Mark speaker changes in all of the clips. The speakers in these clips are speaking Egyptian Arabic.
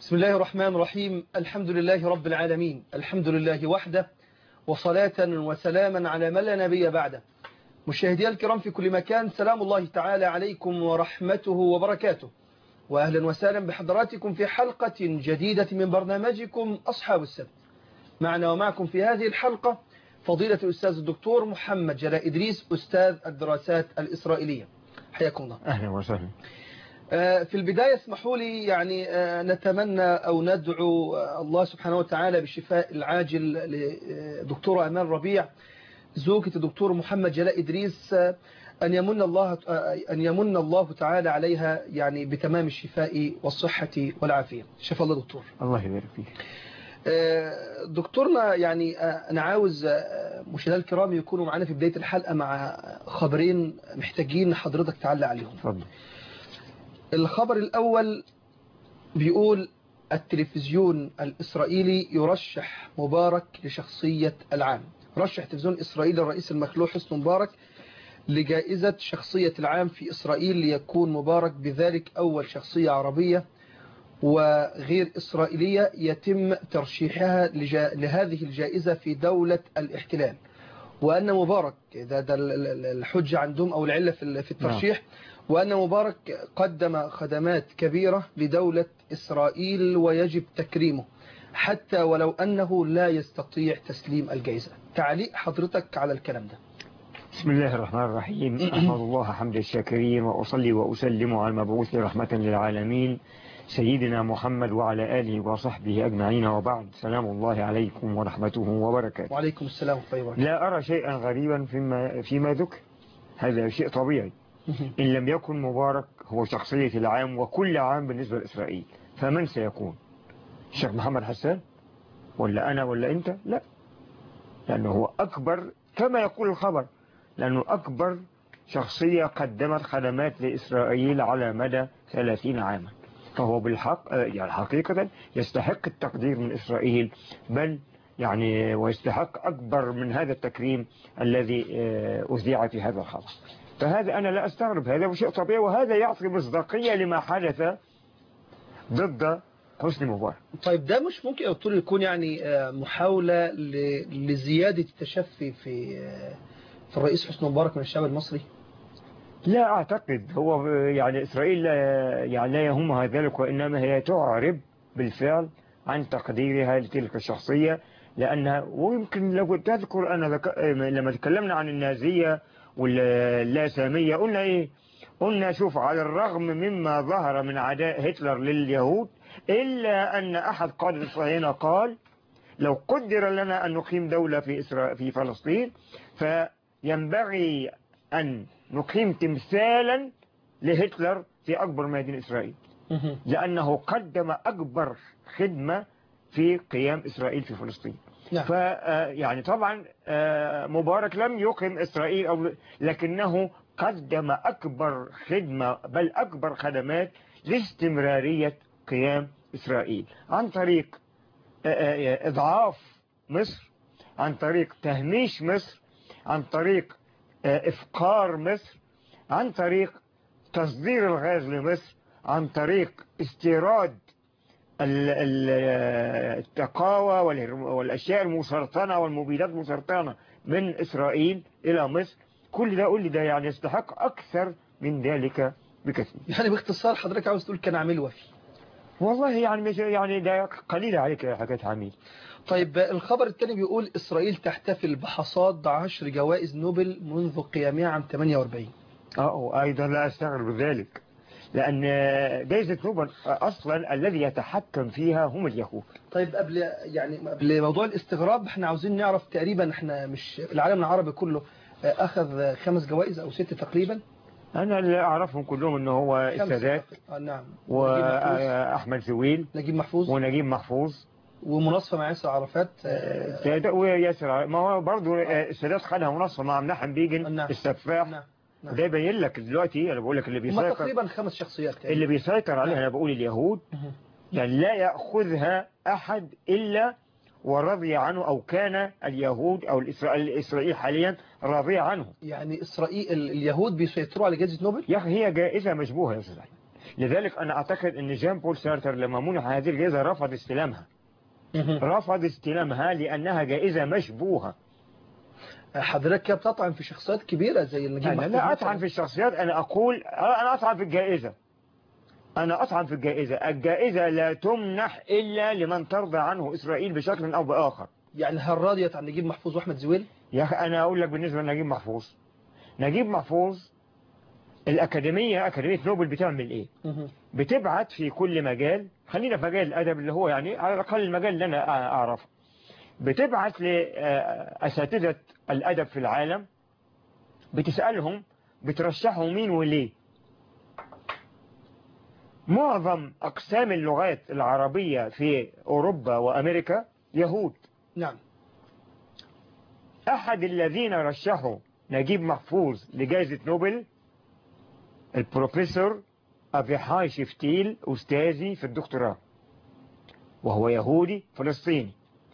Speaker 1: بسم الله الرحمن الرحيم الحمد لله رب العالمين الحمد لله وحده وصلاة وسلاما على من لا نبي بعده مشاهدي الكرام في كل مكان سلام الله تعالى عليكم ورحمته وبركاته وأهلا وسهلا بحضراتكم في حلقة جديدة من برنامجكم أصحاب السبت معنا ومعكم في هذه الحلقة فضيلة الأستاذ الدكتور محمد جلاء إدريس أستاذ الدراسات الإسرائيلية حياكم الله
Speaker 2: أهلا وسهلا
Speaker 1: في البداية اسمحوا لي يعني نتمنى أو ندعو الله سبحانه وتعالى بالشفاء العاجل لدكتورة أمان ربيع زوجة الدكتور محمد جلاء إدريس أن يمن الله أن يمن الله تعالى عليها يعني بتمام الشفاء والصحة والعافية شفاء الله دكتور
Speaker 2: الله يبارك فيك
Speaker 1: دكتورنا يعني أنا عاوز مشاهدينا الكرام يكونوا معنا في بداية الحلقة مع خبرين محتاجين حضرتك تعلق عليهم
Speaker 2: اتفضل
Speaker 1: الخبر الأول بيقول التلفزيون الإسرائيلي يرشح مبارك لشخصية العام رشح التلفزيون الإسرائيلي الرئيس المخلوع حسن مبارك لجائزة شخصية العام في إسرائيل ليكون مبارك بذلك أول شخصية عربية وغير إسرائيلية يتم ترشيحها لهذه الجائزة في دولة الاحتلال وأن مبارك ده, ده الحجة عندهم أو العلة في الترشيح وأن مبارك قدم خدمات كبيرة لدولة إسرائيل ويجب تكريمه حتى ولو أنه لا يستطيع تسليم الجائزة تعليق حضرتك على الكلام ده
Speaker 2: بسم الله الرحمن الرحيم أحمد الله حمد الشاكرين وأصلي وأسلم على المبعوث رحمة للعالمين سيدنا محمد وعلى آله وصحبه أجمعين وبعد سلام الله عليكم ورحمته وبركاته
Speaker 1: وعليكم السلام ورحمة الله
Speaker 2: لا أرى شيئا غريبا فيما, فيما ذكر هذا شيء طبيعي إن لم يكن مبارك هو شخصية العام وكل عام بالنسبة لإسرائيل فمن سيكون الشيخ محمد حسان ولا أنا ولا أنت لا لأنه هو أكبر كما يقول الخبر لأنه أكبر شخصية قدمت خدمات لإسرائيل على مدى 30 عاما فهو بالحق يعني حقيقة يستحق التقدير من إسرائيل بل يعني ويستحق أكبر من هذا التكريم الذي أذيع في هذا الخبر فهذا أنا لا أستغرب هذا شيء طبيعي وهذا يعطي مصداقية لما حدث ضد حسني مبارك
Speaker 1: طيب ده مش ممكن يا دكتور يكون يعني محاولة لزيادة التشفي في في الرئيس حسني مبارك من الشعب المصري
Speaker 2: لا أعتقد هو يعني إسرائيل لا يعني لا يهمها ذلك وإنما هي تعرب بالفعل عن تقديرها لتلك الشخصية لأنها ويمكن لو تذكر أنا ذك... لما تكلمنا عن النازية واللاسامية قلنا إيه قلنا شوف على الرغم مما ظهر من عداء هتلر لليهود إلا أن أحد قادة الصهاينة قال لو قدر لنا أن نقيم دولة في إسرائيل في فلسطين فينبغي أن نقيم تمثالا لهتلر في أكبر مدينة إسرائيل لأنه قدم أكبر خدمة في قيام إسرائيل في فلسطين
Speaker 1: نعم.
Speaker 2: ف يعني طبعا مبارك لم يقيم إسرائيل أو لكنه قدم أكبر خدمة بل أكبر خدمات لاستمرارية قيام إسرائيل عن طريق إضعاف مصر عن طريق تهميش مصر عن طريق إفقار مصر عن طريق تصدير الغاز لمصر عن طريق استيراد التقاوى والأشياء المسرطنة والمبيدات المسرطنة من إسرائيل إلى مصر كل ده قول لي ده يعني يستحق أكثر من ذلك بكثير
Speaker 1: يعني باختصار حضرتك عاوز تقول كان عميل وفي
Speaker 2: والله يعني مش يعني ده قليل عليك يا حكاية عميل
Speaker 1: طيب الخبر الثاني بيقول إسرائيل تحتفل بحصاد عشر جوائز نوبل منذ قيامها عام 48
Speaker 2: اه أيضا لا أستغرب ذلك لأن جائزة نوبل أصلا الذي يتحكم فيها هم اليهود
Speaker 1: طيب قبل يعني قبل موضوع الاستغراب احنا عاوزين نعرف تقريبا احنا مش العالم العربي كله أخذ خمس جوائز أو ست تقريبا
Speaker 2: أنا اللي أعرفهم كلهم إنه هو السادات
Speaker 1: آه نعم
Speaker 2: وأحمد زويل
Speaker 1: نجيب محفوظ
Speaker 2: ونجيب محفوظ
Speaker 1: ومناصفة مع ياسر عرفات
Speaker 2: السادات وياسر ما هو برضه السادات خدها مناصفة مع منحم بيجن
Speaker 1: نعم.
Speaker 2: السفاح
Speaker 1: نعم
Speaker 2: نعم. ده يبين لك دلوقتي انا بقول لك اللي
Speaker 1: هم
Speaker 2: بيسيطر
Speaker 1: تقريبا خمس شخصيات تقريبا.
Speaker 2: اللي بيسيطر عليها انا بقول اليهود يعني لا ياخذها احد الا ورضي عنه او كان اليهود او الاسرائيل الاسرائيل حاليا راضيه عنه
Speaker 1: يعني إسرائيل اليهود بيسيطروا على جائزة نوبل
Speaker 2: يا اخي هي جائزه مشبوهه يا استاذ لذلك أنا أعتقد أن جان بول سارتر لما منح هذه الجائزة رفض استلامها رفض استلامها لأنها جائزة مشبوهة
Speaker 1: حضرتك كده بتطعن في شخصيات كبيرة زي نجيب
Speaker 2: أنا
Speaker 1: محفوظ
Speaker 2: لا
Speaker 1: مثلاً.
Speaker 2: أطعن في الشخصيات أنا أقول أنا أطعن في الجائزة أنا أطعن في الجائزة الجائزة لا تمنح إلا لمن ترضى عنه إسرائيل بشكل أو بآخر
Speaker 1: يعني هل راضية عن نجيب محفوظ وأحمد زويل
Speaker 2: يا أخي أنا أقول لك بالنسبة لنجيب محفوظ نجيب محفوظ الأكاديمية أكاديمية نوبل بتعمل إيه بتبعت في كل مجال خلينا في مجال الأدب اللي هو يعني على الأقل المجال اللي أنا أعرفه بتبعت لأساتذة الأدب في العالم بتسألهم بترشحوا مين وليه معظم أقسام اللغات العربية في أوروبا وأمريكا يهود
Speaker 1: نعم
Speaker 2: أحد الذين رشحوا نجيب محفوظ لجائزة نوبل البروفيسور أبيحاي شفتيل أستاذي في الدكتوراه وهو يهودي فلسطيني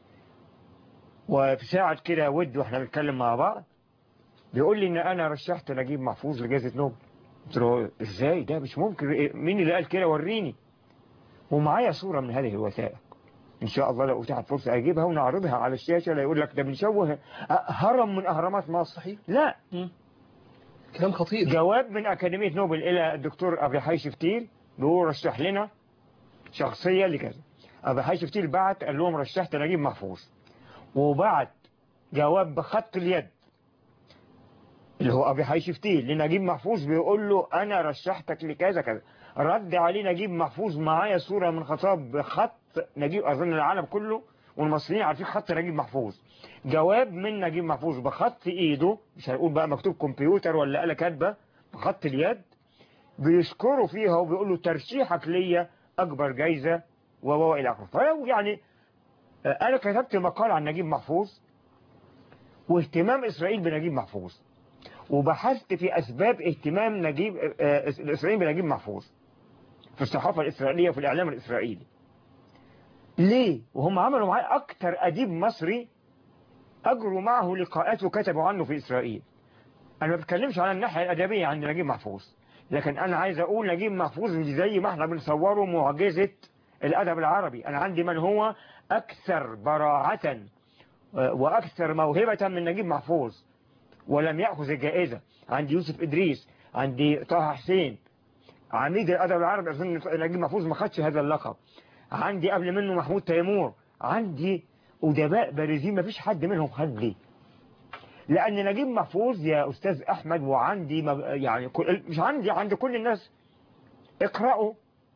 Speaker 2: وفي ساعة كده ود واحنا بنتكلم مع بعض بيقول لي ان انا رشحت نجيب محفوظ لجائزة نوبل قلت له ازاي ده مش ممكن إيه، مين اللي قال كده وريني ومعايا صورة من هذه الوثائق ان شاء الله لو اتاحت فرصة اجيبها ونعرضها على الشاشة لا يقول لك ده بنشوه هرم من اهرامات مصر
Speaker 1: صحيح
Speaker 2: لا
Speaker 1: كلام خطير
Speaker 2: جواب من أكاديمية نوبل إلى الدكتور أبي حي شفتيل بيقول رشح لنا شخصية لكذا أبي حي شفتيل بعت قال لهم رشحت نجيب محفوظ وبعت جواب بخط اليد اللي هو أبي حي شفتيل لنجيب محفوظ بيقول له أنا رشحتك لكذا كذا رد عليه نجيب محفوظ معايا صورة من خطاب بخط نجيب أظن العالم كله والمصريين عارفين خط نجيب محفوظ جواب من نجيب محفوظ بخط ايده مش هنقول بقى مكتوب كمبيوتر ولا آلة كاتبة بخط اليد بيشكروا فيها وبيقولوا ترشيحك ليا اكبر جايزة و و الى اخره فلو يعني آه، انا كتبت مقال عن نجيب محفوظ واهتمام اسرائيل بنجيب محفوظ وبحثت في اسباب اهتمام نجيب آه، آه، الاسرائيليين بنجيب محفوظ في الصحافة الاسرائيلية وفي الاعلام الاسرائيلي ليه وهم عملوا معاه اكتر اديب مصري أجروا معه لقاءات وكتبوا عنه في إسرائيل أنا ما بتكلمش عن الناحية الأدبية عند نجيب محفوظ لكن أنا عايز أقول نجيب محفوظ مش زي ما احنا بنصوره معجزة الأدب العربي أنا عندي من هو أكثر براعة وأكثر موهبة من نجيب محفوظ ولم يأخذ الجائزة عندي يوسف إدريس عندي طه حسين عميد الأدب العربي أظن نجيب محفوظ ما خدش هذا اللقب عندي قبل منه محمود تيمور عندي أدباء بارزين ما فيش حد منهم خد لي لأن نجيب محفوظ يا أستاذ أحمد وعندي مب... يعني كل... مش عندي عند كل الناس اقرأوا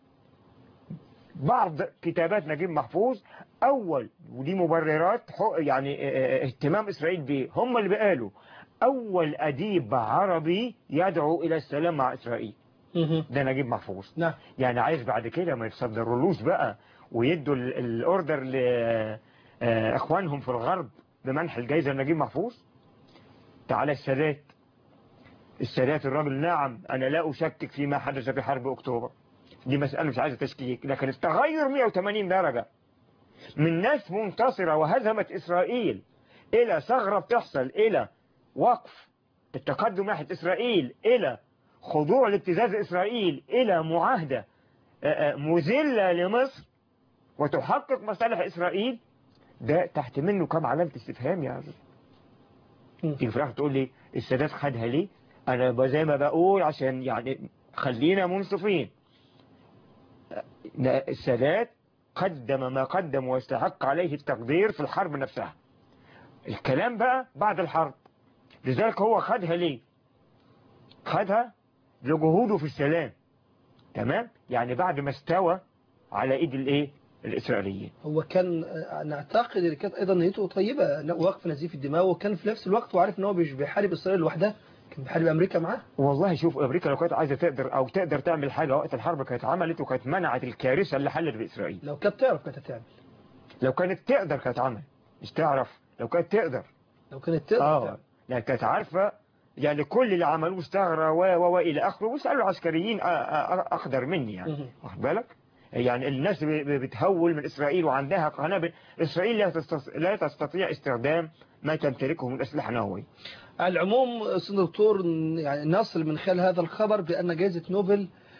Speaker 2: بعض كتابات نجيب محفوظ أول ودي مبررات حق يعني اه- اه- اهتمام إسرائيل بيه هم اللي بقالوا أول أديب عربي يدعو إلى السلام مع إسرائيل
Speaker 1: مهم.
Speaker 2: ده نجيب محفوظ
Speaker 1: نعم
Speaker 2: يعني عايز بعد كده ما يتصدرولوش بقى ويدوا ال- الاوردر لاخوانهم في الغرب بمنح الجائزة لنجيب محفوظ تعالى السادات السادات الراجل نعم انا لا اشكك فيما حدث في حرب اكتوبر دي مسألة مش عايزة تشكيك لكن التغير 180 درجة من ناس منتصرة وهزمت اسرائيل الى ثغرة بتحصل الى وقف التقدم ناحية اسرائيل الى خضوع لابتزاز إسرائيل إلى معاهدة آه، آه، مذلة لمصر وتحقق مصالح إسرائيل ده تحت منه كم علامة استفهام يا عزيز
Speaker 1: مم.
Speaker 2: تيجي في الآخر تقول لي السادات خدها ليه أنا ب- زي ما بقول عشان يعني خلينا منصفين آه، السادات قدم ما قدم ويستحق عليه التقدير في الحرب نفسها الكلام بقى بعد الحرب لذلك هو خدها ليه خدها لجهوده في السلام تمام يعني بعد ما استوى على ايد الايه الاسرائيليين
Speaker 1: هو كان آه، نعتقد ان كانت ايضا نيته طيبه ن- وقف نزيف الدماء وكان في نفس الوقت وعارف ان هو مش بيحارب اسرائيل لوحدها كان بيحارب امريكا معاه
Speaker 2: والله شوف امريكا لو كانت عايزه تقدر او تقدر تعمل حاجه وقت الحرب كانت عملت وكانت منعت الكارثه اللي حلت باسرائيل
Speaker 1: لو كانت تعرف كانت هتعمل
Speaker 2: لو كانت تقدر كانت عمل مش تعرف لو كانت تقدر
Speaker 1: لو كانت تقدر
Speaker 2: اه
Speaker 1: تعمل
Speaker 2: يعني كانت عارفه يعني كل اللي عملوه ثغره و و و الى اخره واسالوا عسكريين أ- أ- أ- اقدر مني يعني
Speaker 1: مهم.
Speaker 2: واخد بالك يعني الناس ب- ب- بتهول من إسرائيل وعندها قنابل إسرائيل لا تستطيع, لا تستطيع استخدام ما تمتلكه من أسلحة نووية
Speaker 1: على العموم سيد دكتور يعني نصل من خلال هذا الخبر بأن جائزة نوبل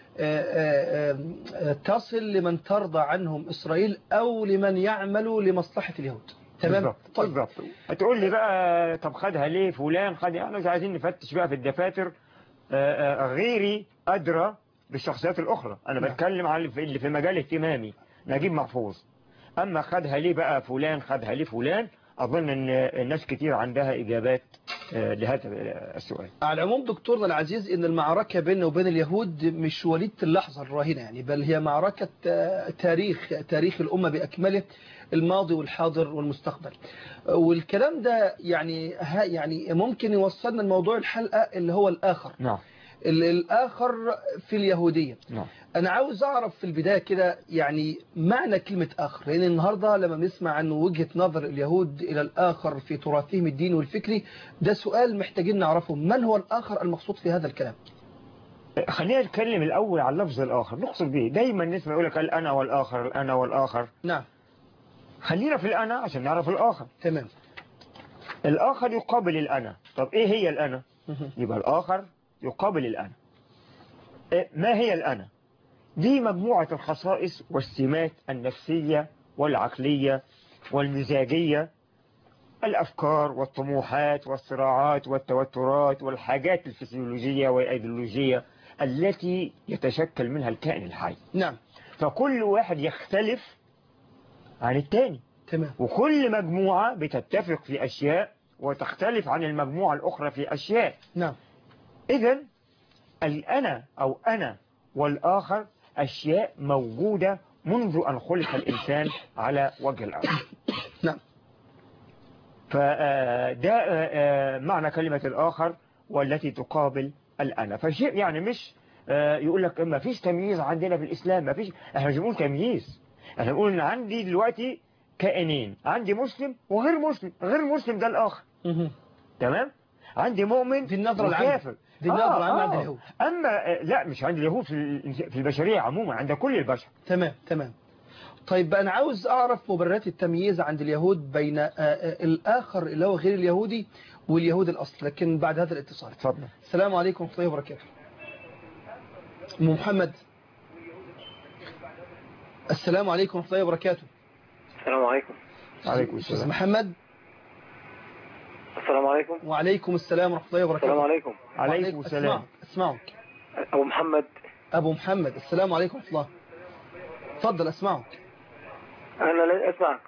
Speaker 1: آه، آه، آه، تصل لمن ترضى عنهم إسرائيل أو لمن يعمل لمصلحة اليهود تمام
Speaker 2: بالظبط
Speaker 1: طيب
Speaker 2: بالظبط هتقول لي بقى طب خدها ليه فلان خد احنا مش عايزين نفتش بقى في الدفاتر آه، آه، غيري أدرى بالشخصيات الأخرى أنا
Speaker 1: نعم.
Speaker 2: بتكلم عن اللي في- اللي في مجال اهتمامي نجيب محفوظ أما خدها ليه بقى فلان خدها ليه فلان أظن أن الناس كتير عندها إجابات آه، لهذا السؤال
Speaker 1: على العموم دكتورنا العزيز ان المعركة بيننا وبين اليهود مش وليدة اللحظة الراهنة يعني بل هي معركة آه، تاريخ تاريخ الأمة بأكمله الماضي والحاضر والمستقبل آه، والكلام ده يعني ها يعني ممكن يوصلنا لموضوع الحلقة اللي هو الآخر
Speaker 2: نعم
Speaker 1: ال- الآخر في اليهودية
Speaker 2: نعم
Speaker 1: أنا عاوز أعرف في البداية كده يعني معنى كلمة آخر لأن النهاردة لما بنسمع عن وجهة نظر اليهود إلى الآخر في تراثهم الديني والفكري ده سؤال محتاجين نعرفه من هو الآخر المقصود في هذا الكلام
Speaker 2: خلينا نتكلم الأول عن لفظ الآخر نقصد به دايما نسمع يقول لك الأنا والآخر الأنا والآخر
Speaker 1: نعم
Speaker 2: خلينا في الأنا عشان نعرف الآخر
Speaker 1: تمام
Speaker 2: الآخر يقابل الأنا طب إيه هي الأنا يبقى الآخر يقابل الأنا إيه ما هي الأنا دي مجموعة الخصائص والسمات النفسية والعقلية والمزاجية الأفكار والطموحات والصراعات والتوترات والحاجات الفسيولوجية والأيديولوجية التي يتشكل منها الكائن الحي
Speaker 1: نعم
Speaker 2: فكل واحد يختلف عن التاني
Speaker 1: تمام
Speaker 2: وكل مجموعة بتتفق في أشياء وتختلف عن المجموعة الأخرى في أشياء
Speaker 1: نعم
Speaker 2: إذا الأنا أو أنا والآخر أشياء موجودة منذ أن خلق الإنسان على وجه الأرض
Speaker 1: نعم
Speaker 2: فده معنى كلمة الآخر والتي تقابل الأنا فشيء يعني مش آه، يقول لك ما فيش تمييز عندنا في الإسلام ما فيش احنا مش بنقول تمييز احنا بنقول ان عندي دلوقتي كائنين عندي مسلم وغير مسلم غير مسلم ده الآخر
Speaker 1: مهم.
Speaker 2: تمام عندي مؤمن
Speaker 1: دي النظرة العامة.
Speaker 2: وكافر
Speaker 1: دي النظرة العامة عند اليهود.
Speaker 2: أما آه، لا مش عند اليهود في ال- في البشرية عموما عند كل البشر
Speaker 1: تمام تمام طيب أنا عاوز أعرف مبررات التمييز عند اليهود بين آه، آه، الآخر اللي هو غير اليهودي واليهود الأصل لكن بعد هذا الاتصال
Speaker 2: اتفضل
Speaker 1: السلام عليكم ورحمة الله وبركاته أم محمد السلام عليكم ورحمة الله وبركاته
Speaker 3: السلام عليكم
Speaker 2: عليكم
Speaker 1: أستاذ
Speaker 2: السلام
Speaker 1: محمد
Speaker 3: السلام عليكم
Speaker 1: وعليكم السلام ورحمة الله وبركاته
Speaker 3: السلام عليكم
Speaker 2: عليكم السلام
Speaker 1: أسمعك أسمعك
Speaker 3: أبو محمد
Speaker 1: أبو محمد السلام عليكم ورحمة الله تفضل أسمعك
Speaker 3: أنا لا أسمعك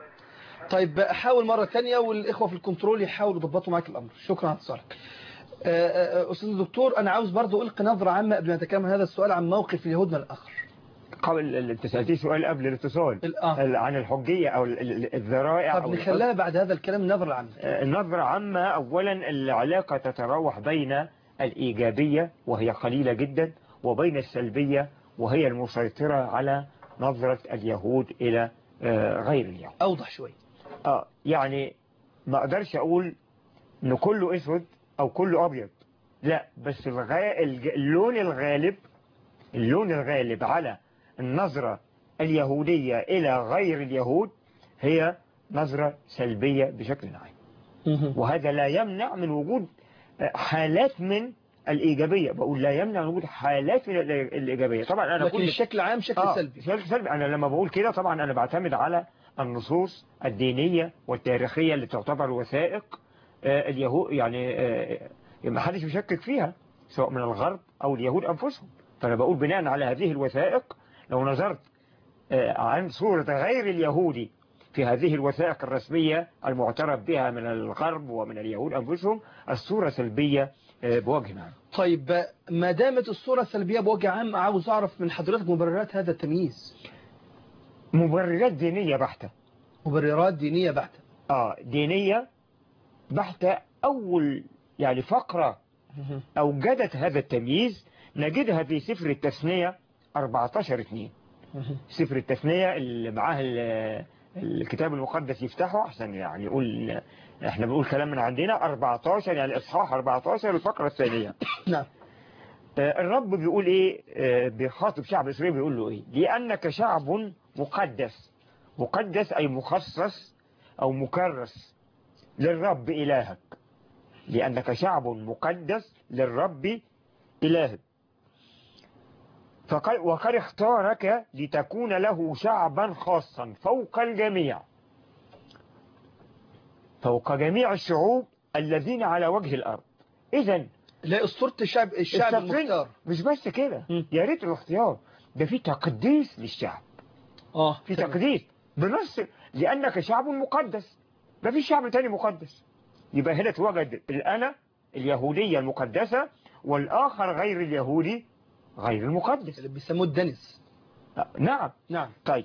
Speaker 1: طيب أحاول مرة ثانية والإخوة في الكنترول يحاولوا يضبطوا معك الأمر شكرا على اتصالك آه، آه، أستاذ الدكتور أنا عاوز برضو ألقي نظرة عامة قبل ما أتكلم عن هذا السؤال عن موقف اليهود من الآخر
Speaker 2: قبل انت سالتني سؤال قبل الاتصال
Speaker 1: ال- آه.
Speaker 2: ال- عن الحجية أو ال- ال- الذرائع
Speaker 1: طب
Speaker 2: أو
Speaker 1: نخليها بعد هذا الكلام النظرة العامة
Speaker 2: آه، النظرة عامة أولا العلاقة تتراوح بين الإيجابية وهي قليلة جدا وبين السلبية وهي المسيطرة على نظرة اليهود إلى آه، غير اليهود
Speaker 1: أوضح شوي
Speaker 2: آه يعني ما أقدرش أقول إن كله أسود أو كله أبيض لا بس الغا... الج- اللون الغالب اللون الغالب على النظرة اليهودية إلى غير اليهود هي نظرة سلبية بشكل عام وهذا لا يمنع من وجود حالات من الإيجابية بقول لا يمنع من وجود حالات من الإي- الإيجابية طبعا أنا
Speaker 1: لكن
Speaker 2: كل
Speaker 1: الشكل عام شكل
Speaker 2: آه،
Speaker 1: سلبي
Speaker 2: شكل سلبي أنا لما بقول كده طبعا أنا بعتمد على النصوص الدينية والتاريخية اللي تعتبر وثائق آه، اليهود يعني آه، ما حدش يشكك فيها سواء من الغرب أو اليهود أنفسهم فأنا بقول بناء على هذه الوثائق لو نظرت آه، عن صورة غير اليهودي في هذه الوثائق الرسمية المعترف بها من الغرب ومن اليهود أنفسهم الصورة سلبية آه، بوجه عام
Speaker 1: طيب ما دامت الصورة سلبية بوجه عام عاوز أعرف من حضرتك مبررات هذا التمييز
Speaker 2: مبررات دينية بحتة
Speaker 1: مبررات دينية بحتة
Speaker 2: آه دينية بحتة أول يعني فقرة أوجدت هذا التمييز نجدها في سفر التثنية 14 2 سفر التثنية اللي معاه ال- الكتاب المقدس يفتحه عشان يعني يقول احنا بنقول كلام من عندنا 14 يعني اصحاح 14 الفقرة الثانية
Speaker 1: نعم
Speaker 2: آه، الرب بيقول ايه آه، بيخاطب شعب اسرائيل بيقول له ايه لانك شعب مقدس مقدس اي مخصص او مكرس للرب الهك لانك شعب مقدس للرب الهك فقال وقد اختارك لتكون له شعبا خاصا فوق الجميع فوق جميع الشعوب الذين على وجه الأرض إذا
Speaker 1: لا اسطوره الشعب الشعب المختار
Speaker 2: مش بس كده
Speaker 1: مم.
Speaker 2: يا ريت الاختيار ده في تقديس للشعب
Speaker 1: اه
Speaker 2: في
Speaker 1: تمام.
Speaker 2: تقديس بنص لأنك شعب مقدس ما في شعب تاني مقدس يبقى هنا توجد الأنا اليهودية المقدسة والآخر غير اليهودي غير المقدس
Speaker 1: اللي بيسموه الدنس
Speaker 2: آه، نعم
Speaker 1: نعم
Speaker 2: طيب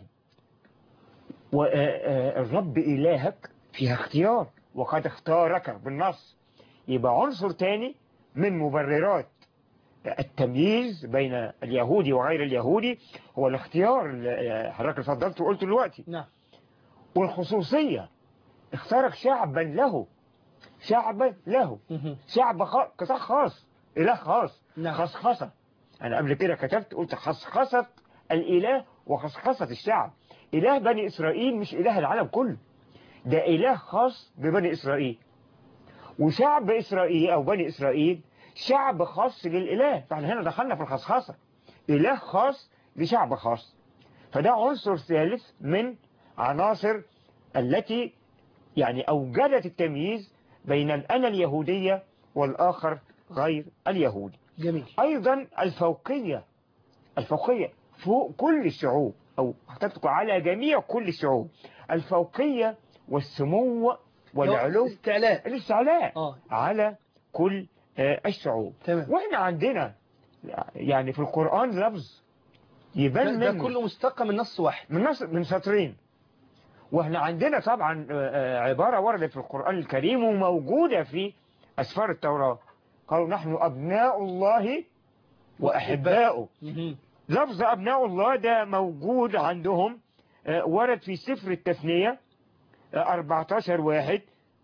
Speaker 2: والرب إلهك فيها اختيار وقد اختارك بالنص يبقى عنصر تاني من مبررات التمييز بين اليهودي وغير اليهودي هو الاختيار اللي حضرتك اتفضلت وقلت دلوقتي
Speaker 1: نعم
Speaker 2: والخصوصية اختارك شعبا له شعبا له
Speaker 1: مهم.
Speaker 2: شعب خ- قطاع خاص إله خاص
Speaker 1: نعم.
Speaker 2: خصخصة أنا قبل كده كتبت قلت خصخصة الإله وخصخصة الشعب إله بني إسرائيل مش إله العالم كله ده إله خاص ببني إسرائيل وشعب إسرائيل أو بني إسرائيل شعب خاص للإله فاحنا هنا دخلنا في الخصخصة إله خاص لشعب خاص فده عنصر ثالث من عناصر التي يعني أوجدت التمييز بين الأنا اليهودية والآخر غير اليهودي
Speaker 1: جميل
Speaker 2: أيضا الفوقية الفوقية فوق كل الشعوب أو هتطلق على جميع كل الشعوب الفوقية والسمو والعلو
Speaker 1: استعلاء
Speaker 2: الاستعلاء
Speaker 1: اه
Speaker 2: على كل آه، الشعوب
Speaker 1: تمام
Speaker 2: واحنا عندنا يعني في القرآن لفظ يبان
Speaker 1: ده, ده
Speaker 2: منه
Speaker 1: كله مستقى من نص واحد
Speaker 2: من نص من سطرين واحنا عندنا طبعا آه، آه، عبارة وردت في القرآن الكريم وموجودة في أسفار التوراة قالوا نحن أبناء الله وأحباؤه
Speaker 1: مهم.
Speaker 2: لفظ أبناء الله ده موجود عندهم آه، ورد في سفر التثنية آه، 14 واحد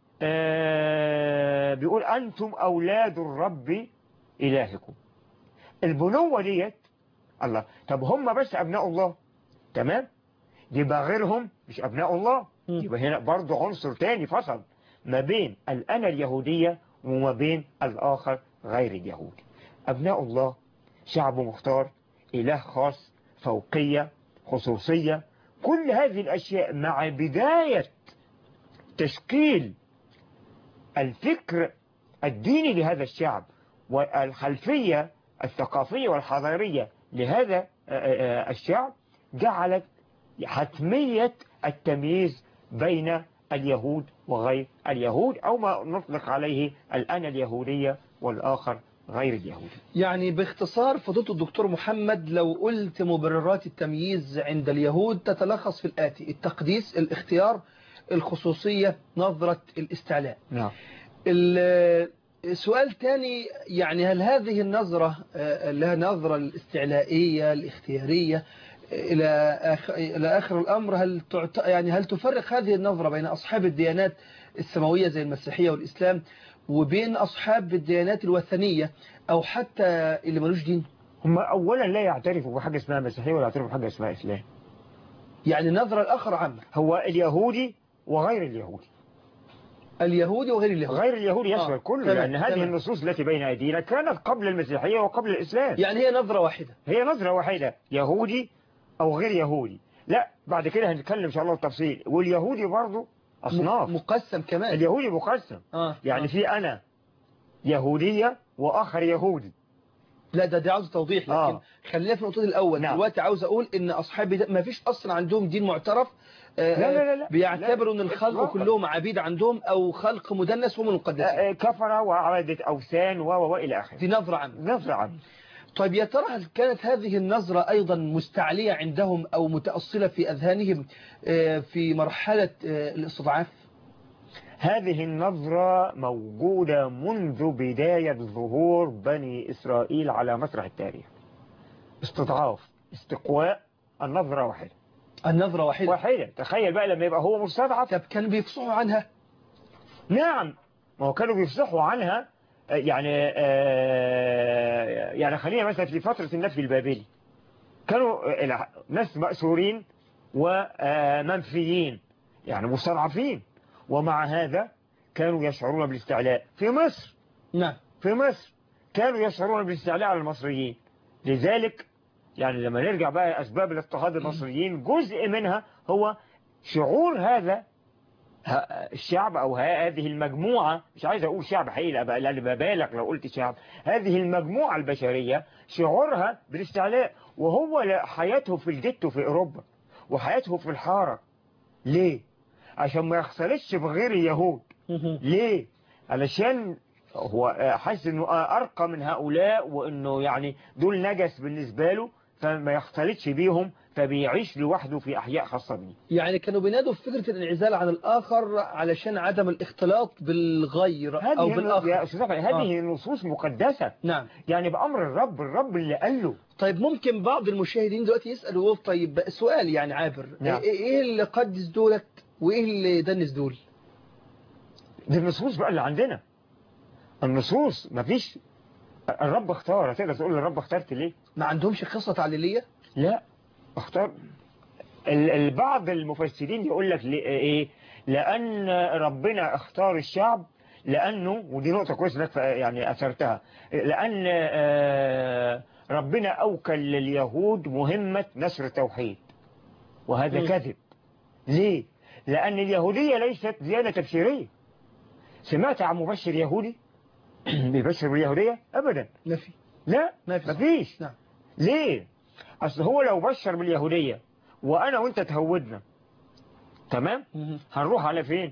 Speaker 2: آه، بيقول أنتم أولاد الرب إلهكم البنوة ديت الله طب هم بس أبناء الله تمام يبقى غيرهم مش أبناء الله
Speaker 1: مم.
Speaker 2: يبقى هنا برضو عنصر تاني فصل ما بين الأنا اليهودية وما بين الآخر غير اليهودي أبناء الله شعب مختار إله خاص فوقية خصوصية كل هذه الأشياء مع بداية تشكيل الفكر الديني لهذا الشعب والخلفية الثقافية والحضارية لهذا آه، آه، الشعب جعلت حتمية التمييز بين اليهود وغير اليهود أو ما نطلق عليه الأنا اليهودية والآخر غير اليهودي
Speaker 1: يعني باختصار فضيلة الدكتور محمد لو قلت مبررات التمييز عند اليهود تتلخص في الآتي التقديس الاختيار الخصوصية نظرة الاستعلاء
Speaker 2: نعم
Speaker 1: ال- سؤال تاني يعني هل هذه النظرة آه، لها نظرة الاستعلائية الاختيارية آه، إلى آخر, إلى آخر الأمر هل تعت... يعني هل تفرق هذه النظرة بين أصحاب الديانات السماوية زي المسيحية والإسلام وبين أصحاب الديانات الوثنية أو حتى اللي ملوش دين
Speaker 2: هم أولا لا يعترفوا بحاجة اسمها مسيحية ولا يعترفوا بحاجة اسمها إسلام
Speaker 1: يعني النظرة الآخر عامة
Speaker 2: هو اليهودي وغير اليهودي
Speaker 1: اليهودي وغير اليهودي
Speaker 2: غير اليهودي يشمل
Speaker 1: آه،
Speaker 2: كله
Speaker 1: تمام،
Speaker 2: لأن هذه
Speaker 1: تمام.
Speaker 2: النصوص التي بين أيدينا كانت قبل المسيحية وقبل الإسلام
Speaker 1: يعني هي نظرة واحدة
Speaker 2: هي نظرة واحدة يهودي أو غير يهودي لا بعد كده هنتكلم إن شاء الله التفصيل واليهودي برضه أصناف
Speaker 1: م- مقسم كمان
Speaker 2: اليهودي مقسم
Speaker 1: آه.
Speaker 2: يعني
Speaker 1: آه.
Speaker 2: في أنا يهودية وآخر يهودي
Speaker 1: لا ده دي عاوز توضيح لكن
Speaker 2: آه.
Speaker 1: خلينا في النقطة الأول
Speaker 2: نعم.
Speaker 1: دلوقتي عاوز أقول إن أصحاب ده ما فيش أصلا عندهم دين معترف آه،
Speaker 2: لا لا لا لا.
Speaker 1: بيعتبروا إن
Speaker 2: لا،
Speaker 1: الخلق
Speaker 2: إطلاقاً.
Speaker 1: كلهم عبيد عندهم أو خلق مدنس هم المقدسين
Speaker 2: آه، آه، كفر وعبدة أوثان و و وإلى آخره
Speaker 1: دي نظرة عامة
Speaker 2: نظرة عنه
Speaker 1: طيب يا ترى هل كانت هذه النظرة أيضا مستعلية عندهم أو متأصلة في أذهانهم آه، في مرحلة آه، الاستضعاف
Speaker 2: هذه النظرة موجودة منذ بداية ظهور بني إسرائيل على مسرح التاريخ استضعاف استقواء النظرة واحدة
Speaker 1: النظرة واحدة
Speaker 2: واحدة تخيل بقى لما يبقى هو مستضعف
Speaker 1: طب كانوا بيفصحوا عنها
Speaker 2: نعم ما هو كانوا بيفصحوا عنها آه، يعني آه، يعني خلينا مثلا في فترة النفي البابلي كانوا آه، الع- ناس مأسورين ومنفيين يعني مستضعفين ومع هذا كانوا يشعرون بالاستعلاء في مصر
Speaker 1: نعم
Speaker 2: في مصر كانوا يشعرون بالاستعلاء على المصريين لذلك يعني لما نرجع بقى أسباب الاضطهاد المصريين جزء منها هو شعور هذا ه- الشعب أو ه- هذه المجموعة مش عايز أقول شعب حقيقي بقى لأن ببالغ لو قلت شعب هذه المجموعة البشرية شعورها بالاستعلاء وهو لا- حياته في الجيتو في أوروبا وحياته في الحارة ليه؟ عشان ما يختلطش بغير اليهود ليه؟ علشان هو آه، حاسس انه آه، ارقى من هؤلاء وانه يعني دول نجس بالنسبة له فما يختلطش بيهم فبيعيش لوحده في احياء خاصة بيه
Speaker 1: يعني كانوا بينادوا في فكرة الانعزال عن الآخر علشان عدم الاختلاط بالغير أو
Speaker 2: هذه يا
Speaker 1: بالآخر
Speaker 2: أستاذ أحمد، هذه نصوص مقدسة
Speaker 1: نعم
Speaker 2: يعني بأمر الرب الرب اللي قال له
Speaker 1: طيب ممكن بعض المشاهدين دلوقتي يسألوا يقول طيب سؤال يعني عابر
Speaker 2: نعم.
Speaker 1: ايه إيه اللي قدس دولت وايه اللي دنس دول
Speaker 2: دي النصوص بقى اللي عندنا النصوص مفيش الرب اختار هتقدر تقول الرب اخترت ليه
Speaker 1: ما عندهمش قصة تعليلية
Speaker 2: لا اختار ال- البعض المفسرين يقول لك ليه- ايه لان ربنا اختار الشعب لانه ودي نقطه كويسه انك يعني اثرتها لان آه، ربنا اوكل لليهود مهمه نشر التوحيد وهذا
Speaker 1: م.
Speaker 2: كذب ليه لان اليهوديه ليست ديانه تبشيريه سمعت عن مبشر يهودي بيبشر باليهوديه ابدا
Speaker 1: نفي
Speaker 2: لا
Speaker 1: ما في
Speaker 2: مفيش
Speaker 1: نعم
Speaker 2: ليه اصل هو لو بشر باليهودية وانا وانت تهودنا تمام
Speaker 1: مهم.
Speaker 2: هنروح على فين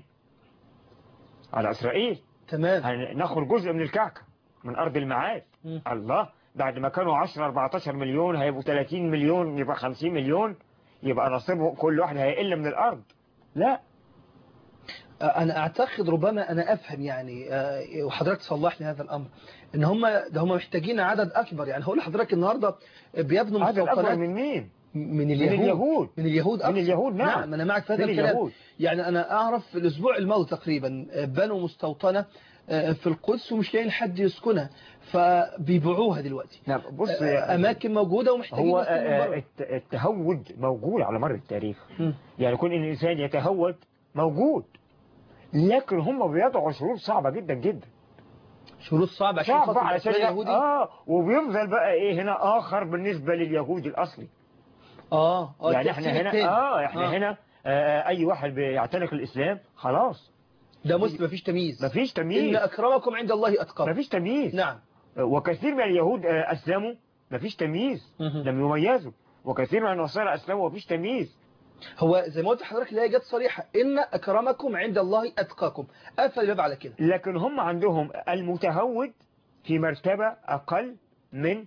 Speaker 2: على اسرائيل
Speaker 1: تمام
Speaker 2: هناخد جزء من الكعكة من ارض المعاد
Speaker 1: مم.
Speaker 2: الله بعد ما كانوا 10 14 مليون هيبقوا 30 مليون يبقى 50 مليون يبقى نصيبهم كل واحد هيقل من الارض لا
Speaker 1: أنا أعتقد ربما أنا أفهم يعني آه، وحضرتك تصلح لي هذا الأمر إن هم ده هم محتاجين عدد أكبر يعني هقول لحضرتك النهاردة بيبنوا
Speaker 2: عدد اكبر
Speaker 1: مستوطنات
Speaker 2: من مين
Speaker 1: من
Speaker 2: من
Speaker 1: اليهود
Speaker 2: اليهود
Speaker 1: من اليهود
Speaker 2: من
Speaker 1: أقصد.
Speaker 2: اليهود نعم
Speaker 1: نعم أنا معك في هذا
Speaker 2: من
Speaker 1: الكلام
Speaker 2: اليهود
Speaker 1: يعني أنا أعرف في الأسبوع الماضي تقريبا آه، بنوا مستوطنة آه، في القدس ومش لاقيين حد يسكنها فبيبيعوها دلوقتي
Speaker 2: نعم بص
Speaker 1: آه،
Speaker 2: يا-
Speaker 1: أماكن موجودة ومحتاجين
Speaker 2: هو
Speaker 1: ناس تيجي من
Speaker 2: آه،
Speaker 1: بره.
Speaker 2: الت- التهود موجود على مر التاريخ
Speaker 1: مم.
Speaker 2: يعني كون ان الانسان يتهود موجود لكن هم بيضعوا شروط صعبة جدا جدا
Speaker 1: شروط صعبة عشان
Speaker 2: صعب
Speaker 1: خاطر
Speaker 2: علشان
Speaker 1: الأسماء اليهودي
Speaker 2: اه وبيفضل بقى ايه هنا اخر بالنسبة لليهود الاصلي
Speaker 1: اه اه
Speaker 2: يعني احنا
Speaker 1: التقسيم
Speaker 2: هنا
Speaker 1: التاني.
Speaker 2: اه احنا هنا آه اي واحد بيعتنق الاسلام خلاص
Speaker 1: ده مسلم مفيش تمييز
Speaker 2: مفيش
Speaker 1: إن
Speaker 2: تمييز
Speaker 1: أكرمكم عند الله أتقاكم
Speaker 2: مفيش تمييز
Speaker 1: نعم
Speaker 2: وكثير من اليهود آه اسلموا مفيش تمييز
Speaker 1: مهم.
Speaker 2: لم يميزوا وكثير من النصارى اسلموا ومفيش تمييز
Speaker 1: هو زي ما قلت لحضرتك اللي هي جت صريحة إن أكرمكم عند الله أتقاكم قفل الباب على كده
Speaker 2: لكن هم عندهم المتهود في مرتبة أقل من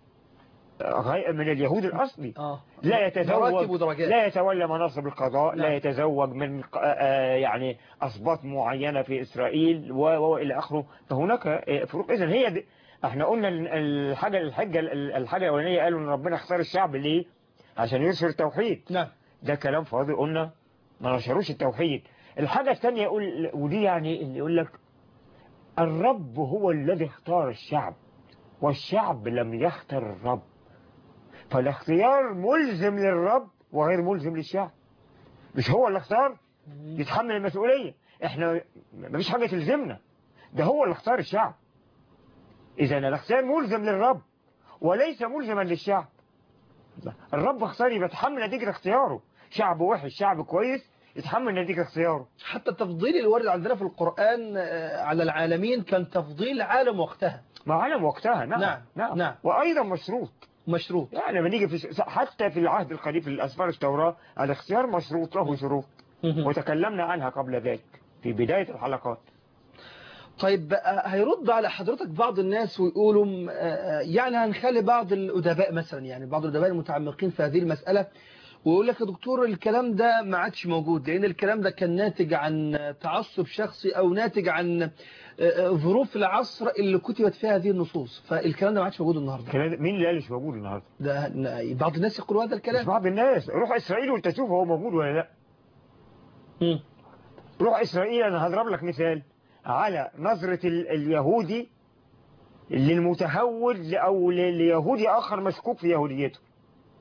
Speaker 2: غي- من اليهود الأصلي
Speaker 1: اه
Speaker 2: لا
Speaker 1: مراتب
Speaker 2: يتزوج
Speaker 1: ودرجات
Speaker 2: لا يتولى مناصب القضاء لا
Speaker 1: نعم.
Speaker 2: يتزوج من ق- آه، يعني أسباط معينة في إسرائيل و- و- وإلى آخره فهناك آه، فروق إذن هي دي احنا قلنا ال- الحاجة الحجة الحاجة الأولانية قالوا إن ربنا اختار الشعب ليه عشان ينشر التوحيد
Speaker 1: نعم
Speaker 2: ده كلام فاضي قلنا ما نشروش التوحيد الحاجة الثانية يقول ودي يعني اللي يقول لك الرب هو الذي اختار الشعب والشعب لم يختر الرب فالاختيار ملزم للرب وغير ملزم للشعب مش هو اللي اختار يتحمل المسؤولية احنا مفيش حاجة تلزمنا ده هو اللي اختار الشعب اذا الاختيار ملزم للرب وليس ملزما للشعب الرب اختار يبقى يتحمل نتيجة اختياره شعب وحش شعب كويس يتحمل نتيجة اختياره
Speaker 1: حتى التفضيل اللي وارد عندنا في القرآن آه، على العالمين كان تفضيل عالم وقتها
Speaker 2: ما علم وقتها نعم
Speaker 1: نعم،
Speaker 2: نعم,
Speaker 1: نعم.
Speaker 2: وأيضا مشروط
Speaker 1: مشروط
Speaker 2: يعني لما نيجي في حتى في العهد القديم في الأسفار التوراة الاختيار مشروط له شروط وتكلمنا عنها قبل ذلك في بداية الحلقات
Speaker 1: طيب بقى هيرد على حضرتك بعض الناس ويقولوا م- آه، يعني هنخلي بعض الأدباء مثلا يعني بعض الأدباء المتعمقين في هذه المسألة ويقول لك يا دكتور الكلام ده ما عادش موجود لأن الكلام ده كان ناتج عن تعصب شخصي أو ناتج عن آه، آه، ظروف العصر اللي كتبت فيها هذه النصوص فالكلام ده ما عادش موجود النهارده
Speaker 2: الكلام- مين اللي قال مش موجود النهارده؟
Speaker 1: ده بعض الناس يقولوا هذا
Speaker 2: مش
Speaker 1: الكلام
Speaker 2: بعض الناس روح إسرائيل وأنت تشوف هو موجود ولا لا
Speaker 1: مم.
Speaker 2: روح إسرائيل أنا هضرب لك مثال على نظرة ال- اليهودي للمتهود أو ل- ليهودي آخر مشكوك في يهوديته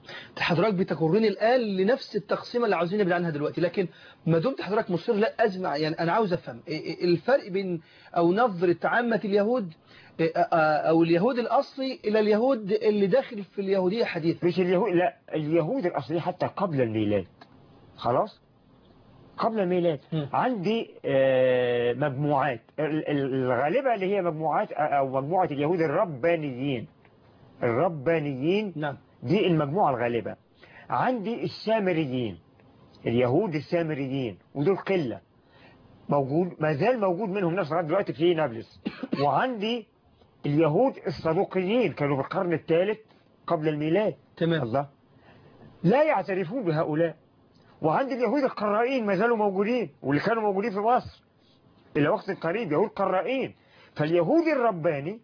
Speaker 1: حضرتك بتجرني الآن لنفس التقسيمة اللي عاوزين نبعد عنها دلوقتي لكن ما دمت حضرتك مصر لا أزمع يعني أنا عاوز أفهم إيه- إيه الفرق بين أو نظرة عامة اليهود إيه، آه، أو اليهود الأصلي إلى اليهود اللي داخل في اليهودية حديثا
Speaker 2: مش اليهود لا اليهود الأصليين حتى قبل الميلاد خلاص قبل الميلاد
Speaker 1: مم.
Speaker 2: عندي آه، مجموعات ال- ال- الغالبة اللي هي مجموعات أو مجموعة اليهود الربانيين الربانيين
Speaker 1: نعم
Speaker 2: دي المجموعة الغالبة عندي السامريين اليهود السامريين ودول قلة موجود ما زال موجود منهم ناس لغايه دلوقتي في نابلس وعندي اليهود الصدوقيين كانوا في القرن الثالث قبل الميلاد
Speaker 1: تمام
Speaker 2: الله لا يعترفون بهؤلاء وعندي اليهود القرائين ما زالوا موجودين واللي كانوا موجودين في مصر إلى وقت قريب يهود قرائين فاليهود الرباني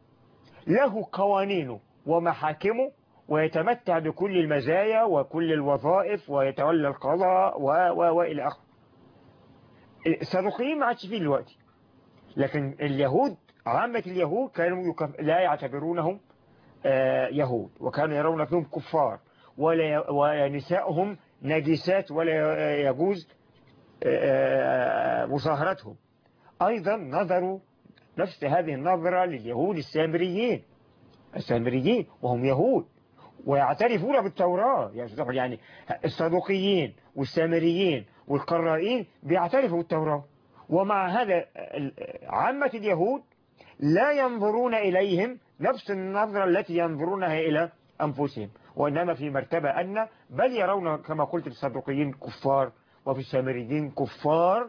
Speaker 2: له قوانينه ومحاكمه ويتمتع بكل المزايا وكل الوظائف ويتولى القضاء و و وإلى آخره الصدوقيين ما عادش فيه دلوقتي لكن اليهود عامة اليهود كانوا يكف... لا يعتبرونهم آه، يهود وكانوا يرون فيهم كفار ولا ونسائهم نجسات ولا يجوز آه، مصاهرتهم أيضا نظروا نفس هذه النظرة لليهود السامريين السامريين وهم يهود ويعترفون بالتوراة يعني الصدوقيين والسامريين والقرائين بيعترفوا بالتوراة ومع هذا عامة اليهود لا ينظرون إليهم نفس النظرة التي ينظرونها إلى أنفسهم وإنما في مرتبة أن بل يرون كما قلت في الصدوقيين كفار وفي السامريين كفار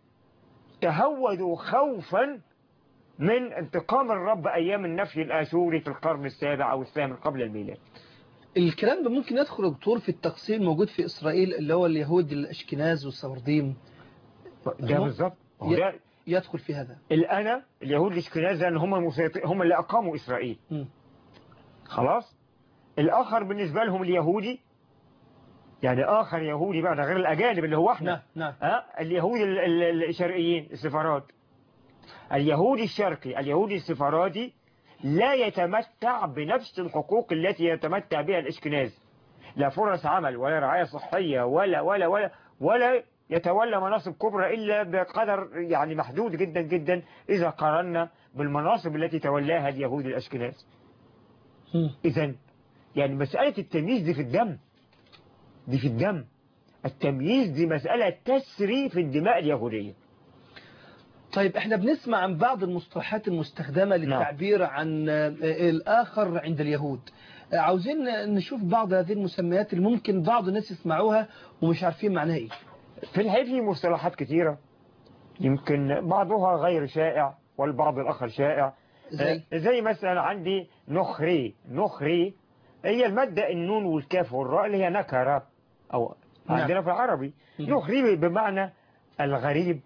Speaker 2: تهودوا خوفا من انتقام الرب أيام النفي الآشوري في القرن السابع أو الثامن قبل الميلاد
Speaker 1: الكلام ده ممكن يدخل يا دكتور في التقسيم موجود في إسرائيل اللي هو اليهود الأشكناز والسورديم
Speaker 2: ده بالظبط هو ده
Speaker 1: يدخل في هذا
Speaker 2: الأنا اليهود الاشكناز لأن هم المسيطر هم اللي أقاموا إسرائيل
Speaker 1: م.
Speaker 2: خلاص الآخر بالنسبة لهم اليهودي يعني آخر يهودي بقى ده غير الأجانب اللي هو احنا
Speaker 1: نعم نعم
Speaker 2: ها اليهود ال- ال- الشرقيين السفارات اليهودي الشرقي اليهودي السفاراتي لا يتمتع بنفس الحقوق التي يتمتع بها الاشكناز لا فرص عمل ولا رعاية صحية ولا ولا ولا ولا يتولى مناصب كبرى إلا بقدر يعني محدود جدا جدا إذا قارنا بالمناصب التي تولاها اليهود الأشكناز
Speaker 1: م.
Speaker 2: إذا يعني مسألة التمييز دي في الدم دي في الدم التمييز دي مسألة تسري في الدماء اليهودية
Speaker 1: طيب احنا بنسمع عن بعض المصطلحات المستخدمة للتعبير عن آه، الآخر عند اليهود آه، عاوزين نشوف بعض هذه المسميات اللي ممكن بعض الناس يسمعوها ومش عارفين معناها ايه
Speaker 2: في الحقيقة في مصطلحات كثيرة يمكن بعضها غير شائع والبعض الآخر شائع
Speaker 1: زي
Speaker 2: آه، زي مثلا عندي نخري نخري هي المادة النون والكاف والراء اللي هي نكرة أو
Speaker 1: نعم.
Speaker 2: عندنا في العربي
Speaker 1: مم.
Speaker 2: نخري بمعنى الغريب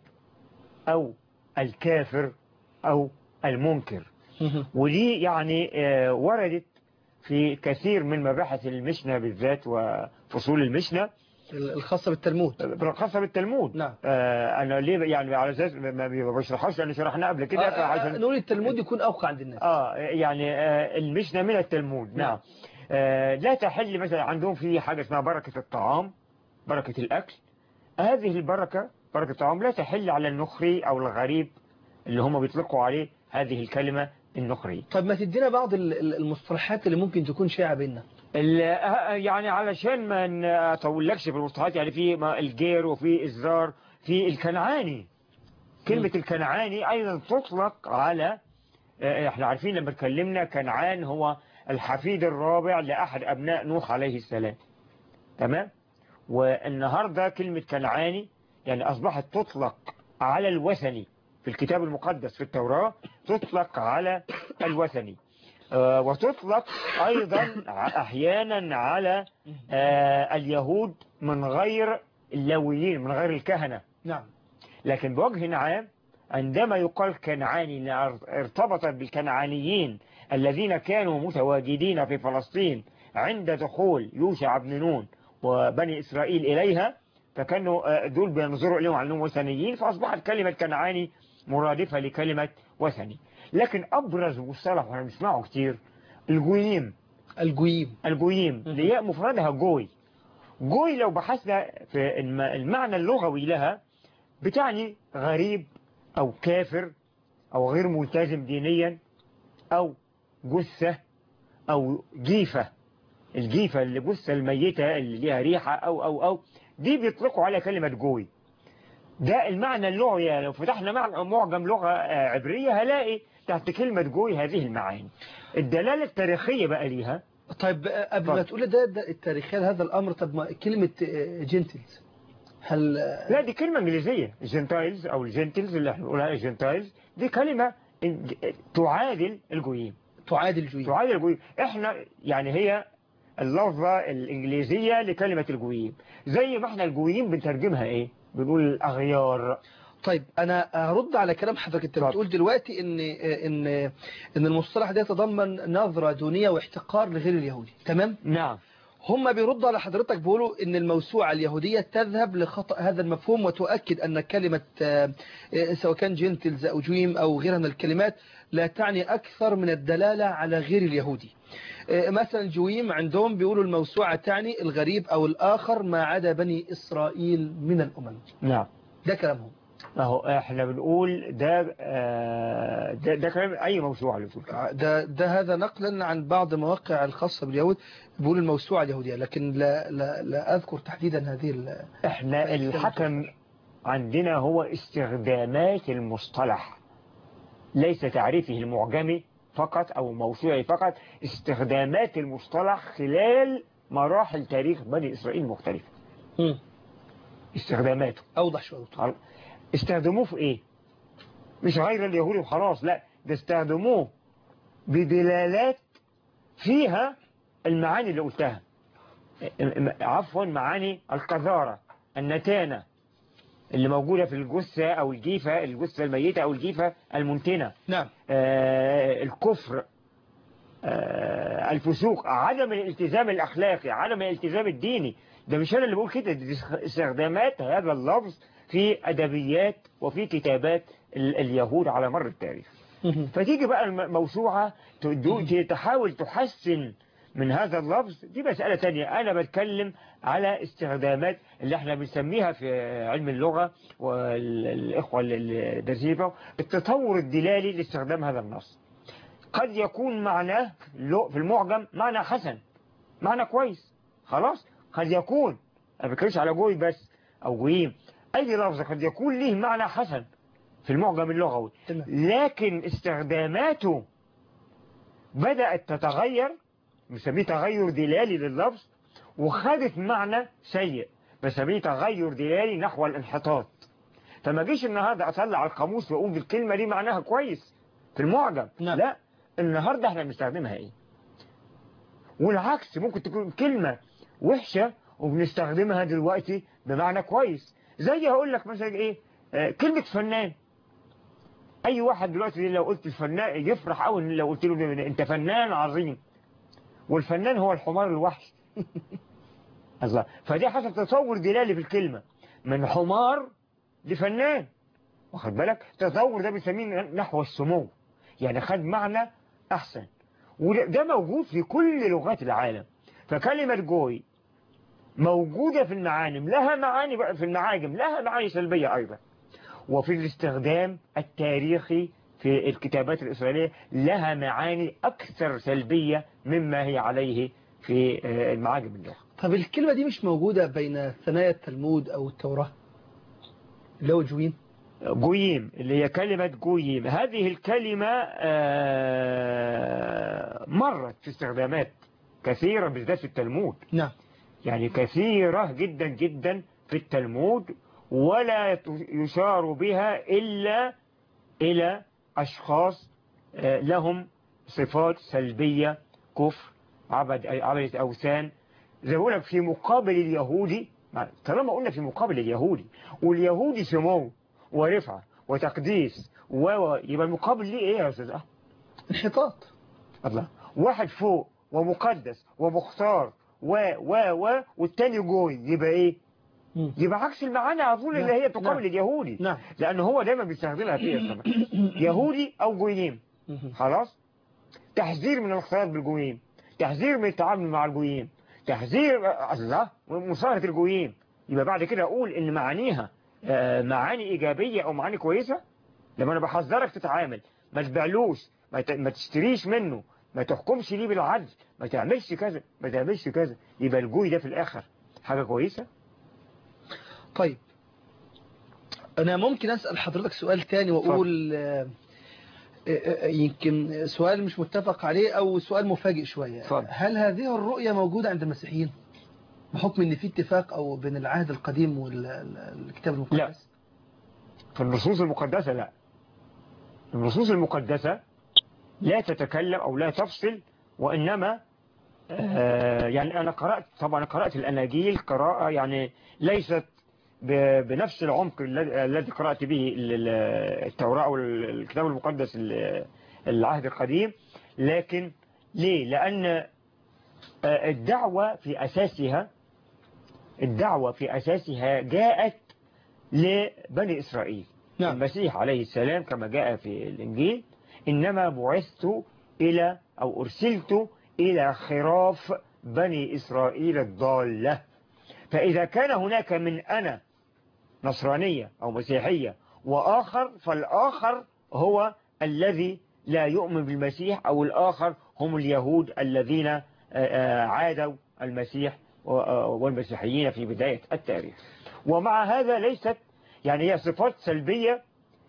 Speaker 2: أو الكافر أو المنكر
Speaker 1: مهم.
Speaker 2: ودي يعني آه، وردت في كثير من مباحث المشنة بالذات وفصول المشنة
Speaker 1: الخاصة بالتلمود
Speaker 2: بالخاصة بالتلمود
Speaker 1: نعم.
Speaker 2: آه أنا ليه يعني على أساس ما ما بشرحهاش لأن شرحناه قبل كده
Speaker 1: آه، آه،
Speaker 2: فعشان
Speaker 1: نقول التلمود يكون أوقع عند الناس
Speaker 2: آه يعني آه المشنة من التلمود نعم آه لا تحل مثلا عندهم في حاجة اسمها بركة الطعام بركة الأكل هذه البركة بركة الطعام لا تحل على النخري أو الغريب اللي هم بيطلقوا عليه هذه الكلمة النخري
Speaker 1: طيب ما تدينا بعض ال- ال- المصطلحات اللي ممكن تكون شائعة بيننا
Speaker 2: ال- آه، يعني علشان ما ن- اطولكش في المصطلحات يعني في ما الجير وفي الزار في الكنعاني كلمة الكنعاني أيضا تطلق على آه، احنا عارفين لما اتكلمنا كنعان هو الحفيد الرابع لأحد أبناء نوح عليه السلام تمام والنهاردة كلمة كنعاني يعني أصبحت تطلق على الوثني في الكتاب المقدس في التوراة تطلق على الوثني آه، وتطلق أيضا ع- أحيانا على آه، اليهود من غير اللويين من غير الكهنة
Speaker 1: نعم
Speaker 2: لكن بوجه عام عندما يقال كنعاني لأن ارتبطت بالكنعانيين الذين كانوا متواجدين في فلسطين عند دخول يوشع بن نون وبني إسرائيل إليها فكانوا آه، دول بينظروا إليهم على أنهم وثنيين فأصبحت كلمة كنعاني مرادفة لكلمة وثني لكن أبرز مصطلح واحنا بنسمعه كتير الجويم
Speaker 1: الجويم
Speaker 2: الجويم
Speaker 1: مم.
Speaker 2: اللي هي مفردها جوي جوي لو بحثنا في الم- المعنى اللغوي لها بتعني غريب أو كافر أو غير ملتزم دينيا أو جثة أو جيفة الجيفة اللي جثة الميتة اللي ليها ريحة أو أو أو دي بيطلقوا على كلمة جوي ده المعنى اللغوي يعني لو فتحنا مع- معجم لغة آه، عبرية هلاقي تحت كلمة جوي هذه المعاني الدلالة التاريخية بقى ليها
Speaker 1: طيب آه، قبل ما
Speaker 2: اتفضل.
Speaker 1: تقول ده, ده التاريخية هذا الأمر طب ما كلمة جنتلز هل
Speaker 2: لا دي كلمة انجليزية الجنتايلز او الجنتلز اللي احنا بنقولها الجنتايلز دي كلمة إنج- تعادل الجويم
Speaker 1: تعادل جويم
Speaker 2: تعادل الجويم احنا يعني هي اللفظة الانجليزية لكلمة الجويم زي ما احنا الجويم بنترجمها ايه بنقول الاغيار
Speaker 1: طيب انا هرد على كلام حضرتك انت
Speaker 2: اتفضل.
Speaker 1: بتقول دلوقتي ان ان ان المصطلح ده يتضمن نظرة دونية واحتقار لغير اليهودي تمام
Speaker 2: نعم
Speaker 1: هم بيردوا على حضرتك بيقولوا ان الموسوعة اليهودية تذهب لخطأ هذا المفهوم وتؤكد ان كلمة آه، آه، سواء كان جنتلز او جويم او غيرها من الكلمات لا تعني اكثر من الدلالة على غير اليهودي آه، مثلا جويم عندهم بيقولوا الموسوعة تعني الغريب او الاخر ما عدا بني اسرائيل من الامم
Speaker 2: نعم
Speaker 1: ده كلامهم
Speaker 2: اهو احنا بنقول ده آه، ده, ده كلام اي موسوعة اللي بتقول كده.
Speaker 1: ده ده هذا نقلا عن بعض المواقع الخاصة باليهود بيقول الموسوعة اليهودية لكن لا لا لا أذكر تحديدا هذه ال-
Speaker 2: احنا الحكم عندنا هو استخدامات المصطلح ليس تعريفه المعجمي فقط او موسوعي فقط استخدامات المصطلح خلال مراحل تاريخ بني اسرائيل مختلفة
Speaker 1: مم.
Speaker 2: استخداماته
Speaker 1: أوضح شوية دكتور.
Speaker 2: استخدموه في ايه مش غير اليهودي وخلاص لا ده استخدموه بدلالات فيها المعاني اللي قلتها عفوا معاني القذارة النتانة اللي موجودة في الجثة أو الجيفة الجثة الميتة أو الجيفة المنتنة
Speaker 1: نعم
Speaker 2: آه، الكفر آه، الفسوق عدم الالتزام الأخلاقي عدم الالتزام الديني ده مش أنا اللي بقول كده دي استخدامات هذا اللفظ في أدبيات وفي كتابات ال- اليهود على مر التاريخ
Speaker 1: مم.
Speaker 2: فتيجي بقى الموسوعة تدو- تحاول تحسن من هذا اللفظ دي مسألة تانية أنا بتكلم على استخدامات اللي احنا بنسميها في علم اللغة والإخوة اللي دارسين فيها التطور الدلالي لاستخدام هذا النص قد يكون معناه لو- في المعجم معنى حسن معنى كويس خلاص قد يكون أنا ما بتكلمش على جوي بس أو جويم أي لفظ قد يكون له معنى حسن في المعجم اللغوي
Speaker 1: تمام.
Speaker 2: لكن استخداماته بدأت تتغير نسميه تغير دلالي لللفظ وخدت معنى سيء بسميه تغير دلالي نحو الانحطاط فما جيش النهارده اطلع القاموس واقول الكلمه دي معناها كويس في المعجم
Speaker 1: نعم.
Speaker 2: لا النهارده احنا بنستخدمها ايه والعكس ممكن تكون كلمه وحشه وبنستخدمها دلوقتي بمعنى كويس زي هقول لك مثلا ايه آه كلمه فنان اي واحد دلوقتي لو قلت الفنان يفرح قوي لو قلت له انت فنان عظيم والفنان هو الحمار الوحش الله فدي حسب تصور دلالي في الكلمة من حمار لفنان واخد بالك التطور ده بنسميه نحو السمو يعني خد معنى أحسن وده موجود في كل لغات العالم فكلمة جوي موجودة في المعانم لها معاني بقى في المعاجم لها معاني سلبية أيضا وفي الاستخدام التاريخي في الكتابات الإسرائيلية لها معاني أكثر سلبية مما هي عليه في آه، المعاجم اللغة
Speaker 1: طب الكلمة دي مش موجودة بين ثنايا التلمود أو التوراة اللي هو جويم
Speaker 2: جويم اللي هي كلمة جويم هذه الكلمة آه، مرت في استخدامات كثيرة بالذات في التلمود
Speaker 1: نعم
Speaker 2: يعني كثيرة جدا جدا في التلمود ولا يشار بها إلا إلى أشخاص آه، لهم صفات سلبية كفر عبد عبدة أوثان زي ما بقول لك في مقابل اليهودي طالما قلنا في مقابل اليهودي واليهودي سمو ورفعة وتقديس و و- يبقى المقابل ليه ايه يا استاذ أحمد؟
Speaker 1: انحطاط
Speaker 2: الله واحد فوق ومقدس ومختار و و و والتاني جوي يبقى ايه
Speaker 1: مم.
Speaker 2: يبقى عكس المعاني على طول اللي
Speaker 1: نعم،
Speaker 2: هي تقابل
Speaker 1: نعم.
Speaker 2: اليهودي
Speaker 1: نعم
Speaker 2: لان هو دايما بيستخدمها فيها السماء يهودي او جويم
Speaker 1: مم.
Speaker 2: خلاص تحذير من الاختلاط بالجويم تحذير من التعامل مع الجويين تحذير الله ومصارة الجويين يبقى بعد كده أقول إن معانيها آه، معاني إيجابية أو معاني كويسة لما أنا بحذرك تتعامل ما تبيعلوش ما ت- ما تشتريش منه ما تحكمش ليه بالعدل ما تعملش كذا ما تعملش كذا يبقى الجوي ده في الآخر حاجة كويسة
Speaker 1: طيب أنا ممكن أسأل حضرتك سؤال تاني وأقول آه، آه، آه، يمكن سؤال مش متفق عليه أو سؤال مفاجئ شوية
Speaker 2: اتفضل.
Speaker 1: هل هذه الرؤية موجودة عند المسيحيين بحكم ان في اتفاق او بين العهد القديم والكتاب المقدس
Speaker 2: في النصوص المقدسة لا النصوص المقدسة لا تتكلم أو لا تفصل وإنما آه، يعني أنا قرأت طبعا قرأت الأناجيل قراءة يعني ليست ب- بنفس العمق الذي الذي قرأت به ال- ال- التوراة أو ال- الكتاب المقدس ال- العهد القديم لكن ليه؟ لأن آه، الدعوة في أساسها الدعوة في أساسها جاءت لبني إسرائيل
Speaker 1: نعم.
Speaker 2: المسيح عليه السلام كما جاء في الإنجيل إنما بعثت إلى أو أرسلت إلى خراف بني إسرائيل الضالة فإذا كان هناك من أنا نصرانية أو مسيحية وآخر فالآخر هو الذي لا يؤمن بالمسيح أو الآخر هم اليهود الذين آه، آه، عادوا المسيح و- آه، والمسيحيين في بداية التاريخ ومع هذا ليست يعني هي صفات سلبية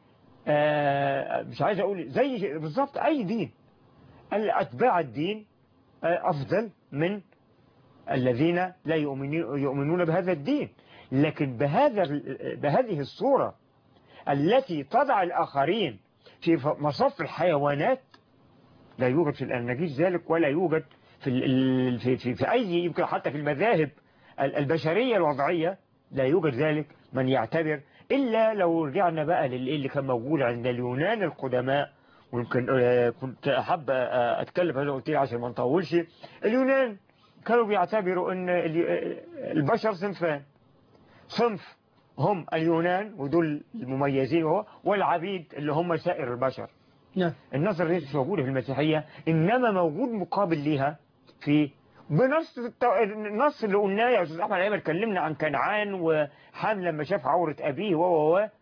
Speaker 2: آه، مش عايز أقول زي بالضبط أي دين أتباع الدين آه، أفضل من الذين لا يؤمنون يؤمنون بهذا الدين لكن بهذا بهذه الصورة التي تضع الآخرين في مصف الحيوانات لا يوجد في الأناجيل ذلك ولا يوجد في ال- في في, في أي يمكن حتى في المذاهب ال- البشرية الوضعية لا يوجد ذلك من يعتبر إلا لو رجعنا بقى للإيه اللي كان موجود عند اليونان القدماء ويمكن آه، كنت أحب آه، أتكلم هذا قلت لي عشان ما نطولش اليونان كانوا بيعتبروا أن ال- آه، البشر صنفان صنف هم اليونان ودول المميزين هو والعبيد اللي هم سائر البشر
Speaker 1: نعم
Speaker 2: النظر دي مش موجودة في المسيحية إنما موجود مقابل ليها في بنص التو... النص اللي قلناه يا أستاذ أحمد أيمن اتكلمنا عن كنعان وحام لما شاف عورة أبيه و و و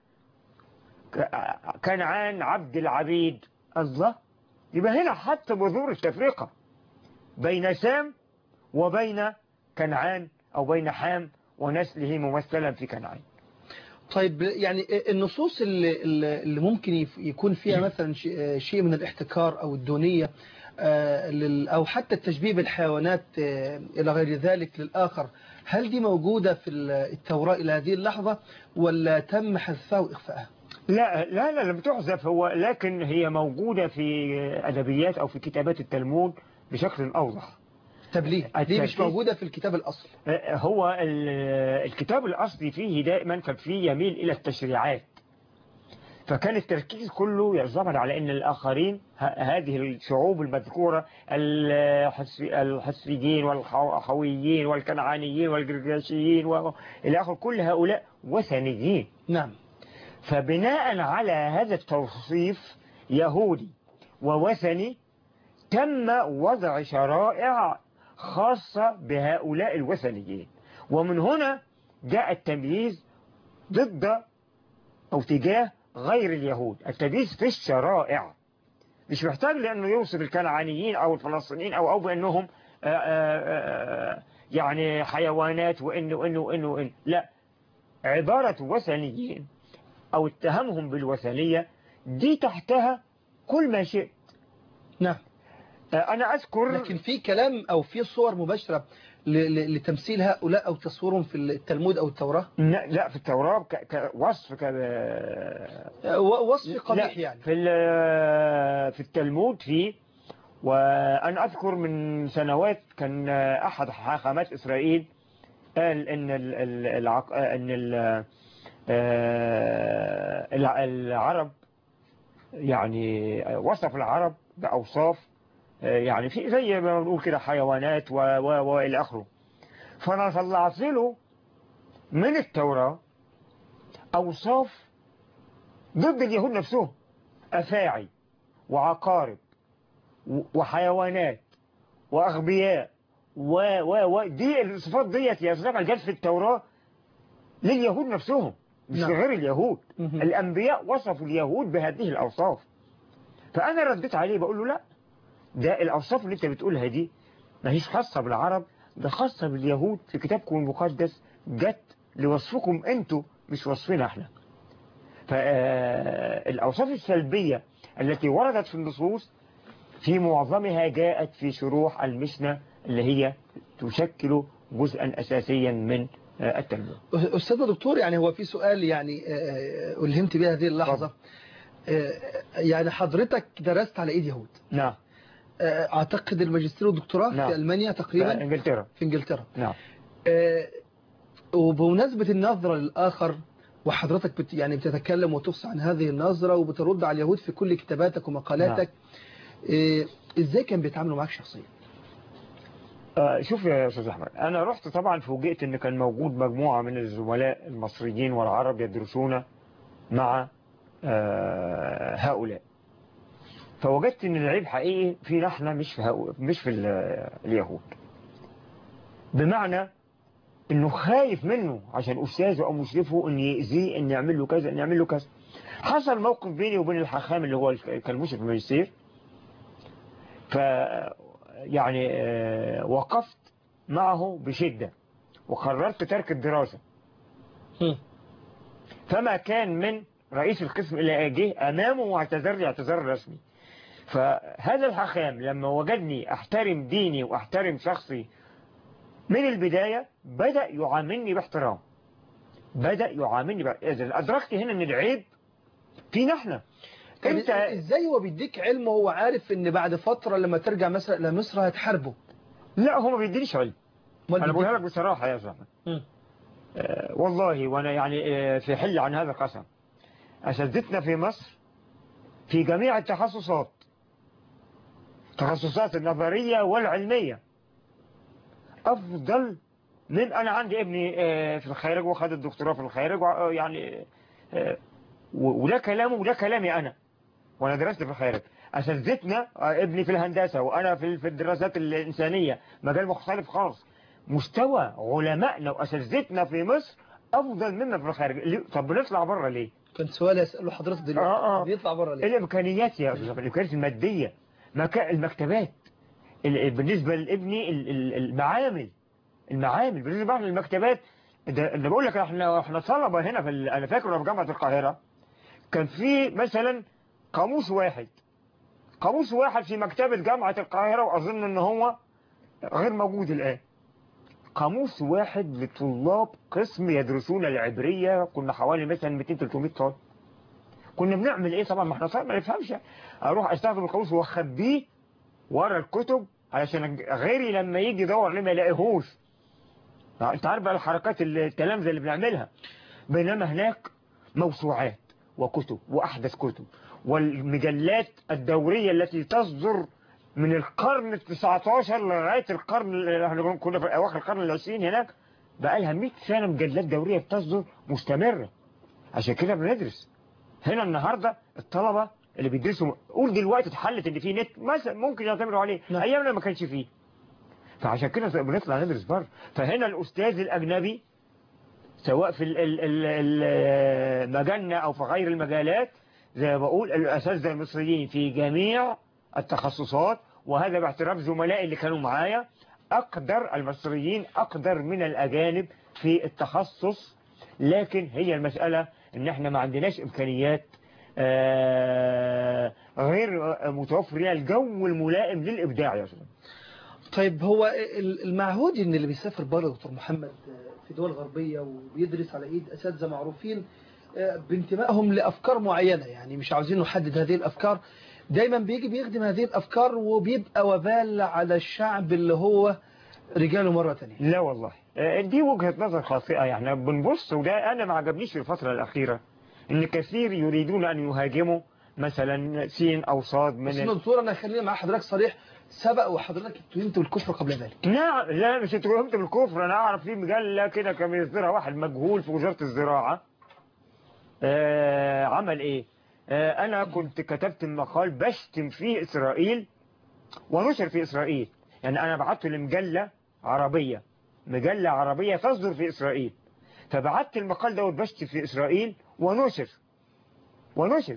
Speaker 2: ك- كنعان عبد العبيد الله يبقى هنا حتى بذور التفرقة بين سام وبين كنعان أو بين حام ونسله ممثلا في كنعان
Speaker 1: طيب يعني النصوص اللي, اللي ممكن يف- يكون فيها مثلا شيء- شيء من الاحتكار أو الدونية آه، لل- أو حتى التشبيه بالحيوانات آه، إلى غير ذلك للآخر هل دي موجودة في التوراة إلى هذه اللحظة ولا تم حذفها وإخفائها
Speaker 2: لا لا لا لم تحذف هو لكن هي موجودة في أدبيات أو في كتابات التلمود بشكل أوضح
Speaker 1: طب ليه؟ ليه مش
Speaker 2: التركيز-
Speaker 1: موجودة في الكتاب الأصلي
Speaker 2: هو ال- الكتاب الأصلي فيه دائما كان فيه يميل إلى التشريعات فكان التركيز كله يعتمد على أن الآخرين ه- هذه الشعوب المذكورة الحس- الحسفيين والحويين والكنعانيين والجرجاشيين وإلى آخر كل هؤلاء وثنيين
Speaker 1: نعم
Speaker 2: فبناء على هذا التوصيف يهودي ووثني تم وضع شرائع خاصة بهؤلاء الوثنيين ومن هنا جاء التمييز ضد أو تجاه غير اليهود التمييز في الشرائع مش محتاج لأنه يوصف الكنعانيين أو الفلسطينيين أو أو بأنهم آآ آآ يعني حيوانات وإنه وإنه وإنه وإنه لا عبارة وثنيين أو اتهمهم بالوثنية دي تحتها كل ما شئت
Speaker 1: نعم
Speaker 2: أنا أذكر
Speaker 1: لكن في كلام أو في صور مباشرة ل- ل- لتمثيل هؤلاء أو تصويرهم في التلمود أو التوراة
Speaker 2: ن- لا في التوراة ك- كوصف ك...
Speaker 1: آه، و- وصف قبيح
Speaker 2: لا،
Speaker 1: يعني
Speaker 2: في ال- في التلمود في وأنا أذكر من سنوات كان أحد حاخامات إسرائيل قال إن ال- ال- العق... إن ال- آه، الع- العرب يعني وصف العرب بأوصاف آه، يعني في زي ما بنقول كده حيوانات و- و- وإلى آخره فأنا طلعت له من التوراة أوصاف ضد اليهود نفسهم أفاعي وعقارب و- وحيوانات وأغبياء و و و دي الصفات ديت يا أستاذ جت في التوراة لليهود نفسهم مش
Speaker 1: نعم.
Speaker 2: لغير اليهود
Speaker 1: مهم.
Speaker 2: الأنبياء وصفوا اليهود بهذه الأوصاف فأنا رديت عليه بقول له لا ده الأوصاف اللي أنت بتقولها دي ما هيش خاصة بالعرب ده خاصة باليهود في كتابكم المقدس جت لوصفكم أنتوا مش وصفنا احنا فالأوصاف السلبية التي وردت في النصوص في معظمها جاءت في شروح المشنة اللي هي تشكل جزءا أساسيا من آه، التلمود
Speaker 1: أستاذ دكتور يعني هو في سؤال يعني آه، ألهمت به هذه اللحظة آه، يعني حضرتك درست على إيد يهود
Speaker 2: نعم
Speaker 1: آه، أعتقد الماجستير والدكتوراه
Speaker 2: نعم.
Speaker 1: في ألمانيا
Speaker 2: في
Speaker 1: تقريبا
Speaker 2: انجلترا
Speaker 1: في إنجلترا
Speaker 2: نعم
Speaker 1: آه، وبمناسبة النظرة للآخر وحضرتك بت يعني بتتكلم وتفصح عن هذه النظرة وبترد على اليهود في كل كتاباتك ومقالاتك آه، إزاي كان بيتعاملوا معاك شخصيا
Speaker 2: آه، شوف يا استاذ احمد انا رحت طبعا فوجئت ان كان موجود مجموعه من الزملاء المصريين والعرب يدرسون مع آه، هؤلاء فوجدت ان العيب حقيقي فينا احنا مش في هؤلاء مش في ال- اليهود بمعنى انه خايف منه عشان استاذه او مشرفه ان يأذيه ان يعمل له كذا ان يعمل له كذا حصل موقف بيني وبين الحخام اللي هو كان مشرف الماجستير ف يعني آه، وقفت معه بشدة وقررت ترك الدراسة فما كان من رئيس القسم إلا أجيه أمامه واعتذر لي اعتذار رسمي فهذا الحخام لما وجدني أحترم ديني وأحترم شخصي من البداية بدأ يعاملني باحترام بدأ يعاملني بقى إذا أدركت هنا أن العيب فينا احنا
Speaker 1: طب
Speaker 2: انت
Speaker 1: ازاي هو بيديك علم وهو عارف ان بعد فترة لما ترجع مثلا لمصر هتحاربه
Speaker 2: لا هو ما بيدينيش علم
Speaker 1: أمال
Speaker 2: انا بقولها لك
Speaker 1: بيديك-
Speaker 2: بصراحة يا زلمة
Speaker 1: مم.
Speaker 2: آه، والله وانا يعني آه، في حل عن هذا القسم اساتذتنا في مصر في جميع التخصصات التخصصات النظرية والعلمية افضل من انا عندي ابني آه، في الخارج واخد الدكتوراه في الخارج وع- يعني آه، و- وده كلامه وده كلامي انا وانا درست في الخارج اساتذتنا آه، ابني في الهندسة وانا في في الدراسات الانسانية مجال مختلف خالص مستوى علمائنا واساتذتنا في مصر افضل منا في الخارج ليه- طب بنطلع بره ليه
Speaker 1: كان سؤال اساله حضرتك دلوقتي
Speaker 2: آه، آه.
Speaker 1: بيطلع بره ليه
Speaker 2: الامكانيات يا استاذ الامكانيات الماديه مكا... المكتبات ال- بالنسبه لابني ال- ال- المعامل المعامل بالنسبه بقى للمكتبات ده انا بقول لك احنا احنا طلبه هنا في ال... انا فاكر وانا في جامعه القاهره كان في مثلا قاموس واحد قاموس واحد في مكتبه جامعه القاهره واظن ان هو غير موجود الان قاموس واحد لطلاب قسم يدرسون العبريه كنا حوالي مثلا 200 300 طالب كنا بنعمل ايه طبعا ما احنا طبعا ما نفهمش اروح استخدم القاموس واخبيه ورا الكتب علشان غيري لما يجي يدور ليه ما يلاقيهوش انت عارف بقى الحركات التلامذه اللي بنعملها بينما هناك موسوعات وكتب واحدث كتب والمجلات الدوريه التي تصدر من القرن ال 19 لغايه القرن اللي احنا كنا في اواخر القرن العشرين هناك بقى لها 100 سنه مجلات دوريه بتصدر مستمره عشان كده بندرس هنا النهاردة الطلبة اللي بيدرسوا قول دلوقتي اتحلت ان في نت مثلا ممكن يعتمدوا عليه
Speaker 1: نعم.
Speaker 2: ايامنا ما كانش فيه فعشان كده بنطلع ندرس بره فهنا الاستاذ الاجنبي سواء في ال- ال- ال- ال- مجالنا او في غير المجالات زي ما بقول الاساتذه المصريين في جميع التخصصات وهذا باعتراف زملائي اللي كانوا معايا اقدر المصريين اقدر من الاجانب في التخصص لكن هي المسألة ان احنا ما عندناش امكانيات آه، غير متوفرة الجو الملائم للابداع يا استاذ
Speaker 1: طيب هو ال- المعهود ان اللي بيسافر بره دكتور محمد في دول غربية وبيدرس على ايد اساتذه معروفين آه، بانتمائهم لافكار معينة يعني مش عاوزين نحدد هذه الافكار دايما بيجي بيخدم هذه الافكار وبيبقى وبال على الشعب اللي هو رجاله مرة تانية
Speaker 2: لا والله آه، دي وجهة نظر خاطئة يعني بنبص وده انا ما عجبنيش في الفترة الاخيرة ان كثير يريدون ان يهاجموا مثلا سين او صاد من
Speaker 1: بس
Speaker 2: ال...
Speaker 1: دكتور انا خلينا مع حضرتك صريح سبق وحضرتك اتهمت بالكفر قبل ذلك
Speaker 2: لا لا مش اتهمت بالكفر انا اعرف في مجله كده كان بيصدرها واحد مجهول في وزاره الزراعه آه عمل ايه آه انا كنت كتبت مقال بشتم فيه اسرائيل ونشر في اسرائيل يعني أنا بعت لمجلة عربية مجلة عربية تصدر في إسرائيل فبعت المقال ده واتبشت في إسرائيل ونشر ونشر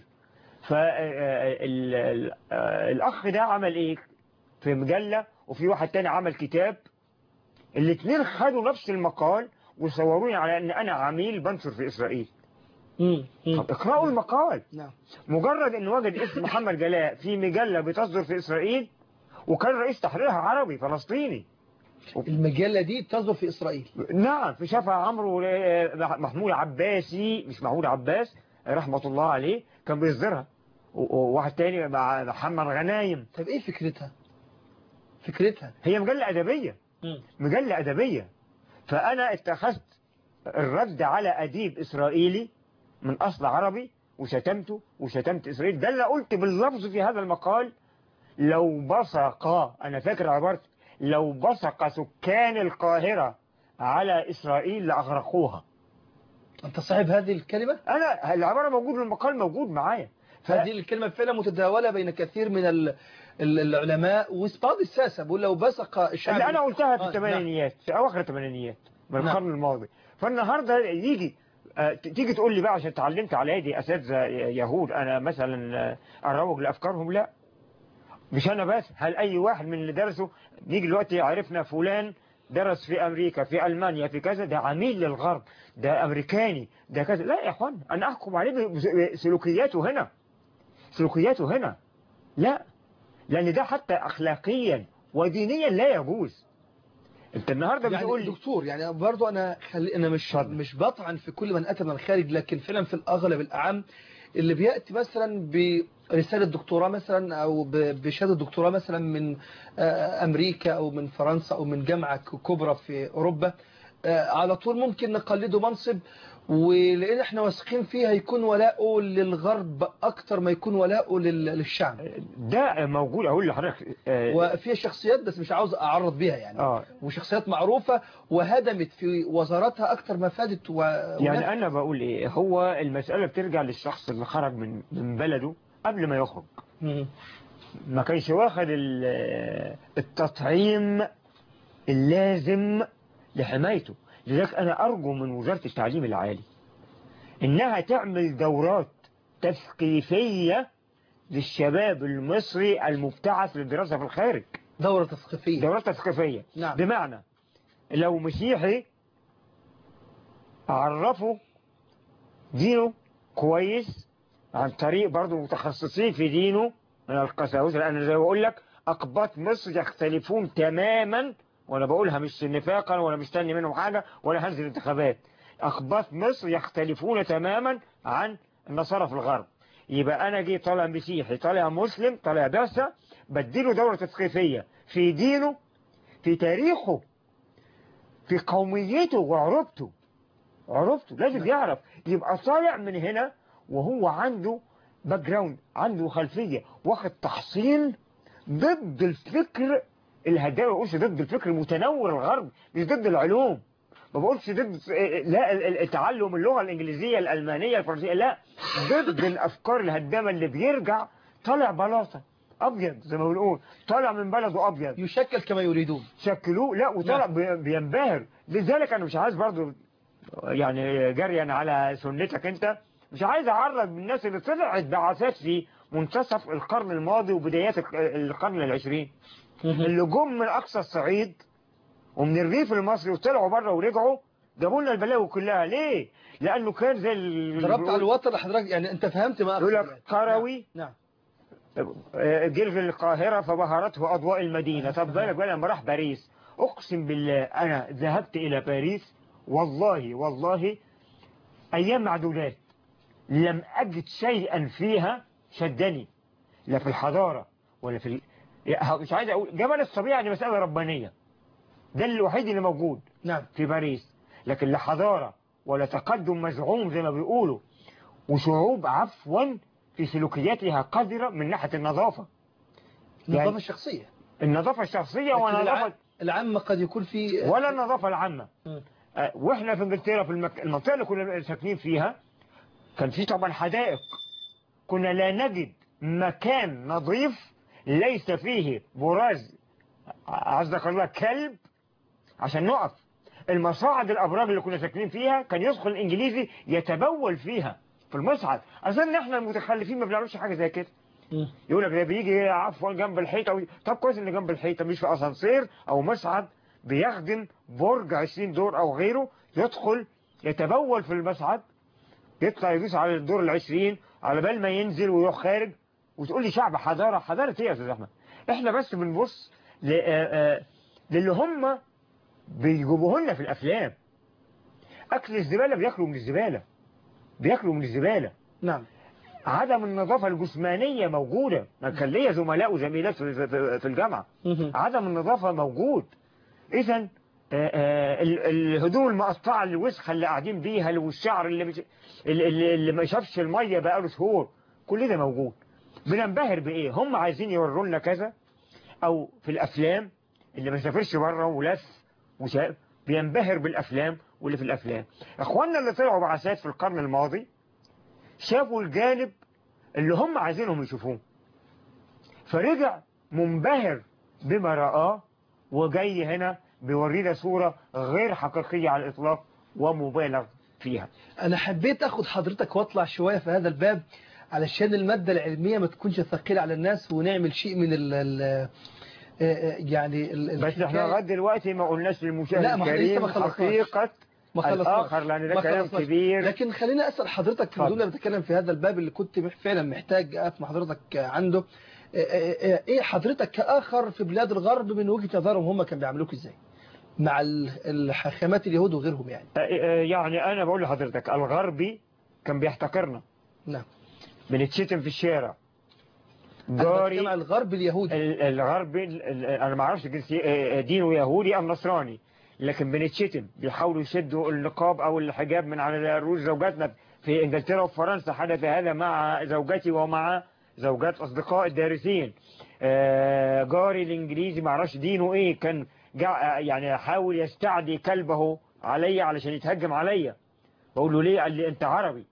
Speaker 2: فالأخ ده عمل إيه في مجلة وفي واحد تاني عمل كتاب الاثنين خدوا نفس المقال وصوروني على ان انا عميل بنشر في اسرائيل
Speaker 1: مم. مم.
Speaker 2: طب اقرأوا المقال
Speaker 1: نعم
Speaker 2: مجرد ان وجد اسم محمد جلاء في مجلة بتصدر في اسرائيل وكان رئيس تحريرها عربي فلسطيني
Speaker 1: المجلة دي تصدر في إسرائيل
Speaker 2: نعم في شافها عمرو آه، محمود عباسي مش محمود عباس رحمة الله عليه كان بيصدرها و- وواحد تاني مع محمد غنايم
Speaker 1: طب إيه فكرتها فكرتها
Speaker 2: هي مجلة أدبية
Speaker 1: مم.
Speaker 2: مجلة أدبية فأنا اتخذت الرد على أديب إسرائيلي من أصل عربي وشتمته وشتمت إسرائيل ده اللي قلت باللفظ في هذا المقال لو بصق أنا فاكر عبارتي لو بصق سكان القاهرة على إسرائيل لأغرقوها
Speaker 1: أنت صاحب هذه الكلمة
Speaker 2: أنا العبارة موجود المقال موجود معايا ف...
Speaker 1: هذه الكلمة فعلا متداولة بين كثير من ال- ال- العلماء وبعض الساسة بقول لو بسق الشعب
Speaker 2: اللي أنا قلتها في
Speaker 1: آه،
Speaker 2: الثمانينيات في أواخر الثمانينيات من
Speaker 1: نعم.
Speaker 2: القرن الماضي فالنهاردة يجي آه، ت- تيجي تقول لي بقى عشان اتعلمت على يدي أساتذة يهود أنا مثلا آه، أروج لأفكارهم لا مش أنا بس هل أي واحد من اللي درسوا نيجي دلوقتي عرفنا فلان درس في أمريكا في ألمانيا في كذا ده عميل للغرب ده أمريكاني ده كذا لا يا أخوان أنا أحكم عليه بسلوكياته هنا سلوكياته هنا لا لأن ده حتى أخلاقيا ودينيا لا يجوز أنت النهاردة
Speaker 1: يعني
Speaker 2: بتقول لي
Speaker 1: دكتور يعني برضو انا خلي انا مش
Speaker 2: اتفضل.
Speaker 1: مش بطعن في كل من اتى من الخارج لكن فعلا في الاغلب الاعم اللي بياتي مثلا برساله دكتوراه مثلا او ب- بشهاده دكتوراه مثلا من آه، امريكا او من فرنسا او من جامعه ك- كبرى في اوروبا آه، على طول ممكن نقلده منصب ولان احنا واثقين فيه هيكون ولاؤه للغرب اكتر ما يكون ولاؤه لل- للشعب
Speaker 2: ده موجود أقول لحضرتك آه،
Speaker 1: وفي شخصيات بس مش عاوز اعرض بيها يعني
Speaker 2: آه
Speaker 1: وشخصيات معروفة وهدمت في وزارتها أكتر ما فادت و...
Speaker 2: يعني أنا بقول إيه هو المسألة بترجع للشخص اللي خرج من من بلده قبل ما يخرج
Speaker 1: مم.
Speaker 2: ما كانش واخد ال- التطعيم اللازم لحمايته لذلك أنا أرجو من وزارة التعليم العالي إنها تعمل دورات تثقيفية للشباب المصري المبتعث للدراسة في الخارج
Speaker 1: دورة تثقيفية
Speaker 2: دورات تثقيفية
Speaker 1: نعم
Speaker 2: بمعنى لو مسيحي أعرفه دينه كويس عن طريق برضه متخصصين في دينه من القساوسة لأن زي ما بقول لك أقباط مصر يختلفون تماما وأنا بقولها مش نفاقا ولا مستني منهم حاجة ولا هنزل انتخابات أقباط مصر يختلفون تماما عن النصارى في الغرب يبقى أنا جي طالع مسيحي طالع مسلم طالع بعثة بديله دورة تثقيفية في دينه في تاريخه في قوميته وعربته عربته لازم يعرف يبقى طالع من هنا وهو عنده باك جراوند عنده خلفية واخد تحصين ضد الفكر الهداوي ما بقولش ضد الفكر المتنور الغرب مش ضد العلوم ما بقولش ضد لا ال- ال- تعلم اللغة الإنجليزية الألمانية الفرنسية لا ضد الأفكار الهدامة اللي بيرجع طالع بلاطة أبيض زي ما بنقول طالع من بلده أبيض
Speaker 1: يشكل كما يريدون
Speaker 2: شكلوه لا وطلع بي- بينبهر لذلك انا مش عايز برضو يعني جريا على سنتك انت مش عايز اعرض من الناس اللي طلعت بعثات في منتصف القرن الماضي وبدايات الق- القرن العشرين اللي جم من اقصى الصعيد ومن الريف المصري وطلعوا بره ورجعوا جابوا لنا البلاوي كلها ليه؟ لانه كان زي ال-
Speaker 1: ضربت على الوتر لحضرتك يعني أنت فهمت ما
Speaker 2: يقول
Speaker 1: أقصد
Speaker 2: لك
Speaker 1: يعني.
Speaker 2: قروي
Speaker 1: نعم
Speaker 2: جلف القاهرة فبهرته أضواء المدينة طب بالك بقى لما راح باريس أقسم بالله أنا ذهبت إلى باريس والله والله أيام معدودات لم أجد شيئا فيها شدني لا في الحضارة ولا في ال... يا- مش عايز أقول جمال الطبيعة دي مسألة ربانية ده الوحيد اللي موجود
Speaker 1: نعم
Speaker 2: في باريس لكن لا حضارة ولا تقدم مزعوم زي ما بيقولوا وشعوب عفوا في سلوكياتها قذرة من ناحية النظافة
Speaker 1: النظافة
Speaker 2: يعني-
Speaker 1: الشخصية
Speaker 2: النظافة الشخصية
Speaker 1: لكن الع-
Speaker 2: ونظافة
Speaker 1: العامة قد يكون في
Speaker 2: ولا النظافة العامة
Speaker 1: مم.
Speaker 2: آه، واحنا في انجلترا في المك... المنطقة اللي كنا ساكنين فيها كان في طبعا حدائق كنا لا نجد مكان نظيف ليس فيه براز عزك الله كلب عشان نقف المصاعد الابراج اللي كنا ساكنين فيها كان يدخل الانجليزي يتبول فيها في المصعد اظن احنا المتخلفين ما بنعرفش حاجه زي كده يقول لك ده بيجي عفوا جنب الحيطه و... طب كويس ان جنب الحيطه مش في اسانسير او مصعد بيخدم برج 20 دور او غيره يدخل يتبول في المصعد يطلع يدوس على الدور العشرين على بال ما ينزل ويروح خارج وتقول لي شعب حضاره حضاره ايه يا استاذ احمد احنا بس بنبص ل... آه، آه، للي هم بيجيبوه لنا في الافلام اكل الزباله بياكلوا من الزباله بياكلوا من الزباله
Speaker 1: نعم
Speaker 2: عدم النظافة الجسمانية موجودة ما كان ليا زملاء وزميلات في- في في الجامعة
Speaker 1: مهم.
Speaker 2: عدم النظافة موجود إذا الهدوم المقطعة اللي وسخة اللي قاعدين بيها والشعر اللي مش اللي, اللي- اللي ما شافش المية بقاله شهور كل ده موجود بننبهر بإيه هم عايزين يوروا لنا كذا أو في الأفلام اللي ما سافرش بره ولف وشاف بينبهر بالأفلام واللي في الأفلام إخواننا اللي طلعوا بعثات في القرن الماضي شافوا الجانب اللي هم عايزينهم يشوفوه فرجع منبهر بما رآه وجاي هنا بيورينا صورة غير حقيقية على الإطلاق ومبالغ فيها
Speaker 1: أنا حبيت أخد حضرتك وأطلع شوية في هذا الباب علشان المادة العلمية ما تكونش ثقيلة على الناس ونعمل شيء من ال ال يعني ال-
Speaker 2: بس احنا
Speaker 1: الحكاية.
Speaker 2: لغاية دلوقتي ما قلناش للمشاهد
Speaker 1: لا، ما احنا لسه
Speaker 2: الكريم
Speaker 1: ما خلصناش.
Speaker 2: حقيقة
Speaker 1: ما خلصناش.
Speaker 2: الآخر لأن ده
Speaker 1: ما
Speaker 2: كلام
Speaker 1: خلصناش.
Speaker 2: كبير
Speaker 1: لكن خليني أسأل حضرتك
Speaker 2: اتفضل.
Speaker 1: بدون ما نتكلم في هذا الباب اللي كنت مح- فعلا محتاج أقف مع حضرتك عنده إيه- إيه إيه حضرتك كآخر في بلاد الغرب من وجهة نظرهم هم كانوا بيعملوك إزاي مع ال- الحاخامات اليهود وغيرهم يعني
Speaker 2: اه، اه، يعني أنا بقول لحضرتك الغربي كان بيحتقرنا
Speaker 1: نعم
Speaker 2: بنتشتم في الشارع
Speaker 1: أنا
Speaker 2: جاري
Speaker 1: بتكلم عن الغرب اليهودي
Speaker 2: ال- الغربي ال- ال- انا ما اعرفش جنسي اه، دينه يهودي ام نصراني لكن بنتشتم بيحاولوا يشدوا النقاب او الحجاب من على رؤوس زوجاتنا في انجلترا وفرنسا حدث هذا مع زوجتي ومع زوجات اصدقاء الدارسين اه، جاري الانجليزي ما اعرفش دينه ايه كان جا يعني حاول يستعدي كلبه علي علشان يتهجم عليا بقول له ليه قال لي انت عربي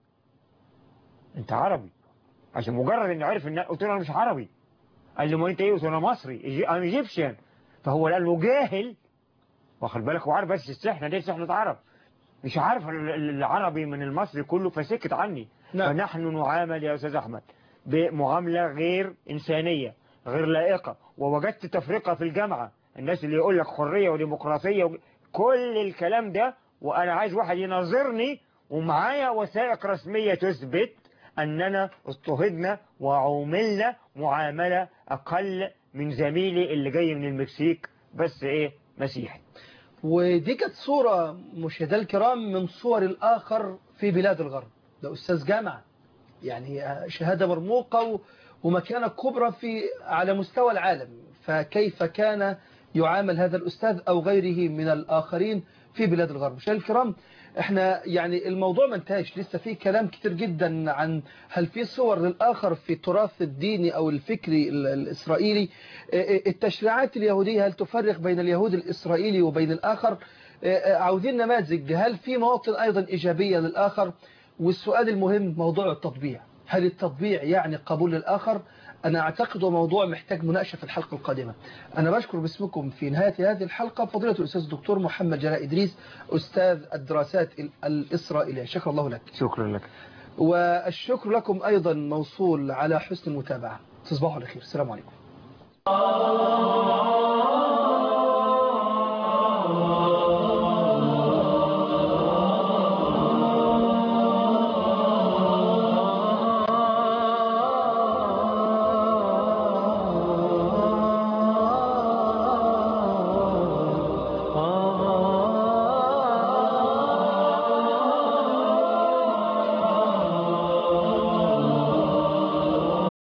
Speaker 2: انت عربي عشان مجرد انه عرف ان قلت له انا مش عربي قال لي ما انت ايه قلت له انا مصري انا ايجيبشن فهو قال له جاهل واخد بالك هو عارف بس احنا لسه احنا عرب مش عارف ال- ال- العربي من المصري كله فسكت عني
Speaker 1: نعم.
Speaker 2: فنحن نعامل يا استاذ احمد بمعامله غير انسانيه غير لائقه ووجدت تفرقه في الجامعه الناس اللي يقول لك حريه وديمقراطيه و... كل الكلام ده وانا عايز واحد يناظرني ومعايا وثائق رسميه تثبت أننا اضطهدنا وعوملنا معاملة أقل من زميلي اللي جاي من المكسيك بس إيه مسيحي
Speaker 1: ودي كانت صورة مشاهدينا الكرام من صور الآخر في بلاد الغرب ده أستاذ جامعة يعني شهادة مرموقة و- ومكانة كبرى في على مستوى العالم فكيف كان يعامل هذا الأستاذ أو غيره من الآخرين في بلاد الغرب مشاهدينا الكرام احنا يعني الموضوع ما انتهاش لسه في كلام كتير جدا عن هل في صور للآخر في التراث الديني أو الفكري ال- الإسرائيلي اه، اه، التشريعات اليهودية هل تفرق بين اليهود الإسرائيلي وبين الآخر اه، اه، عاوزين نماذج هل في مواطن أيضا إيجابية للآخر والسؤال المهم موضوع التطبيع هل التطبيع يعني قبول للآخر أنا أعتقد موضوع محتاج مناقشة في الحلقة القادمة أنا بشكر باسمكم في نهاية هذه الحلقة فضيلة الأستاذ الدكتور محمد جلاء إدريس أستاذ الدراسات ال- الإسرائيلية شكرا الله لك
Speaker 2: شكرا لك
Speaker 1: والشكر لكم أيضا موصول على حسن المتابعة تصبحوا على خير السلام عليكم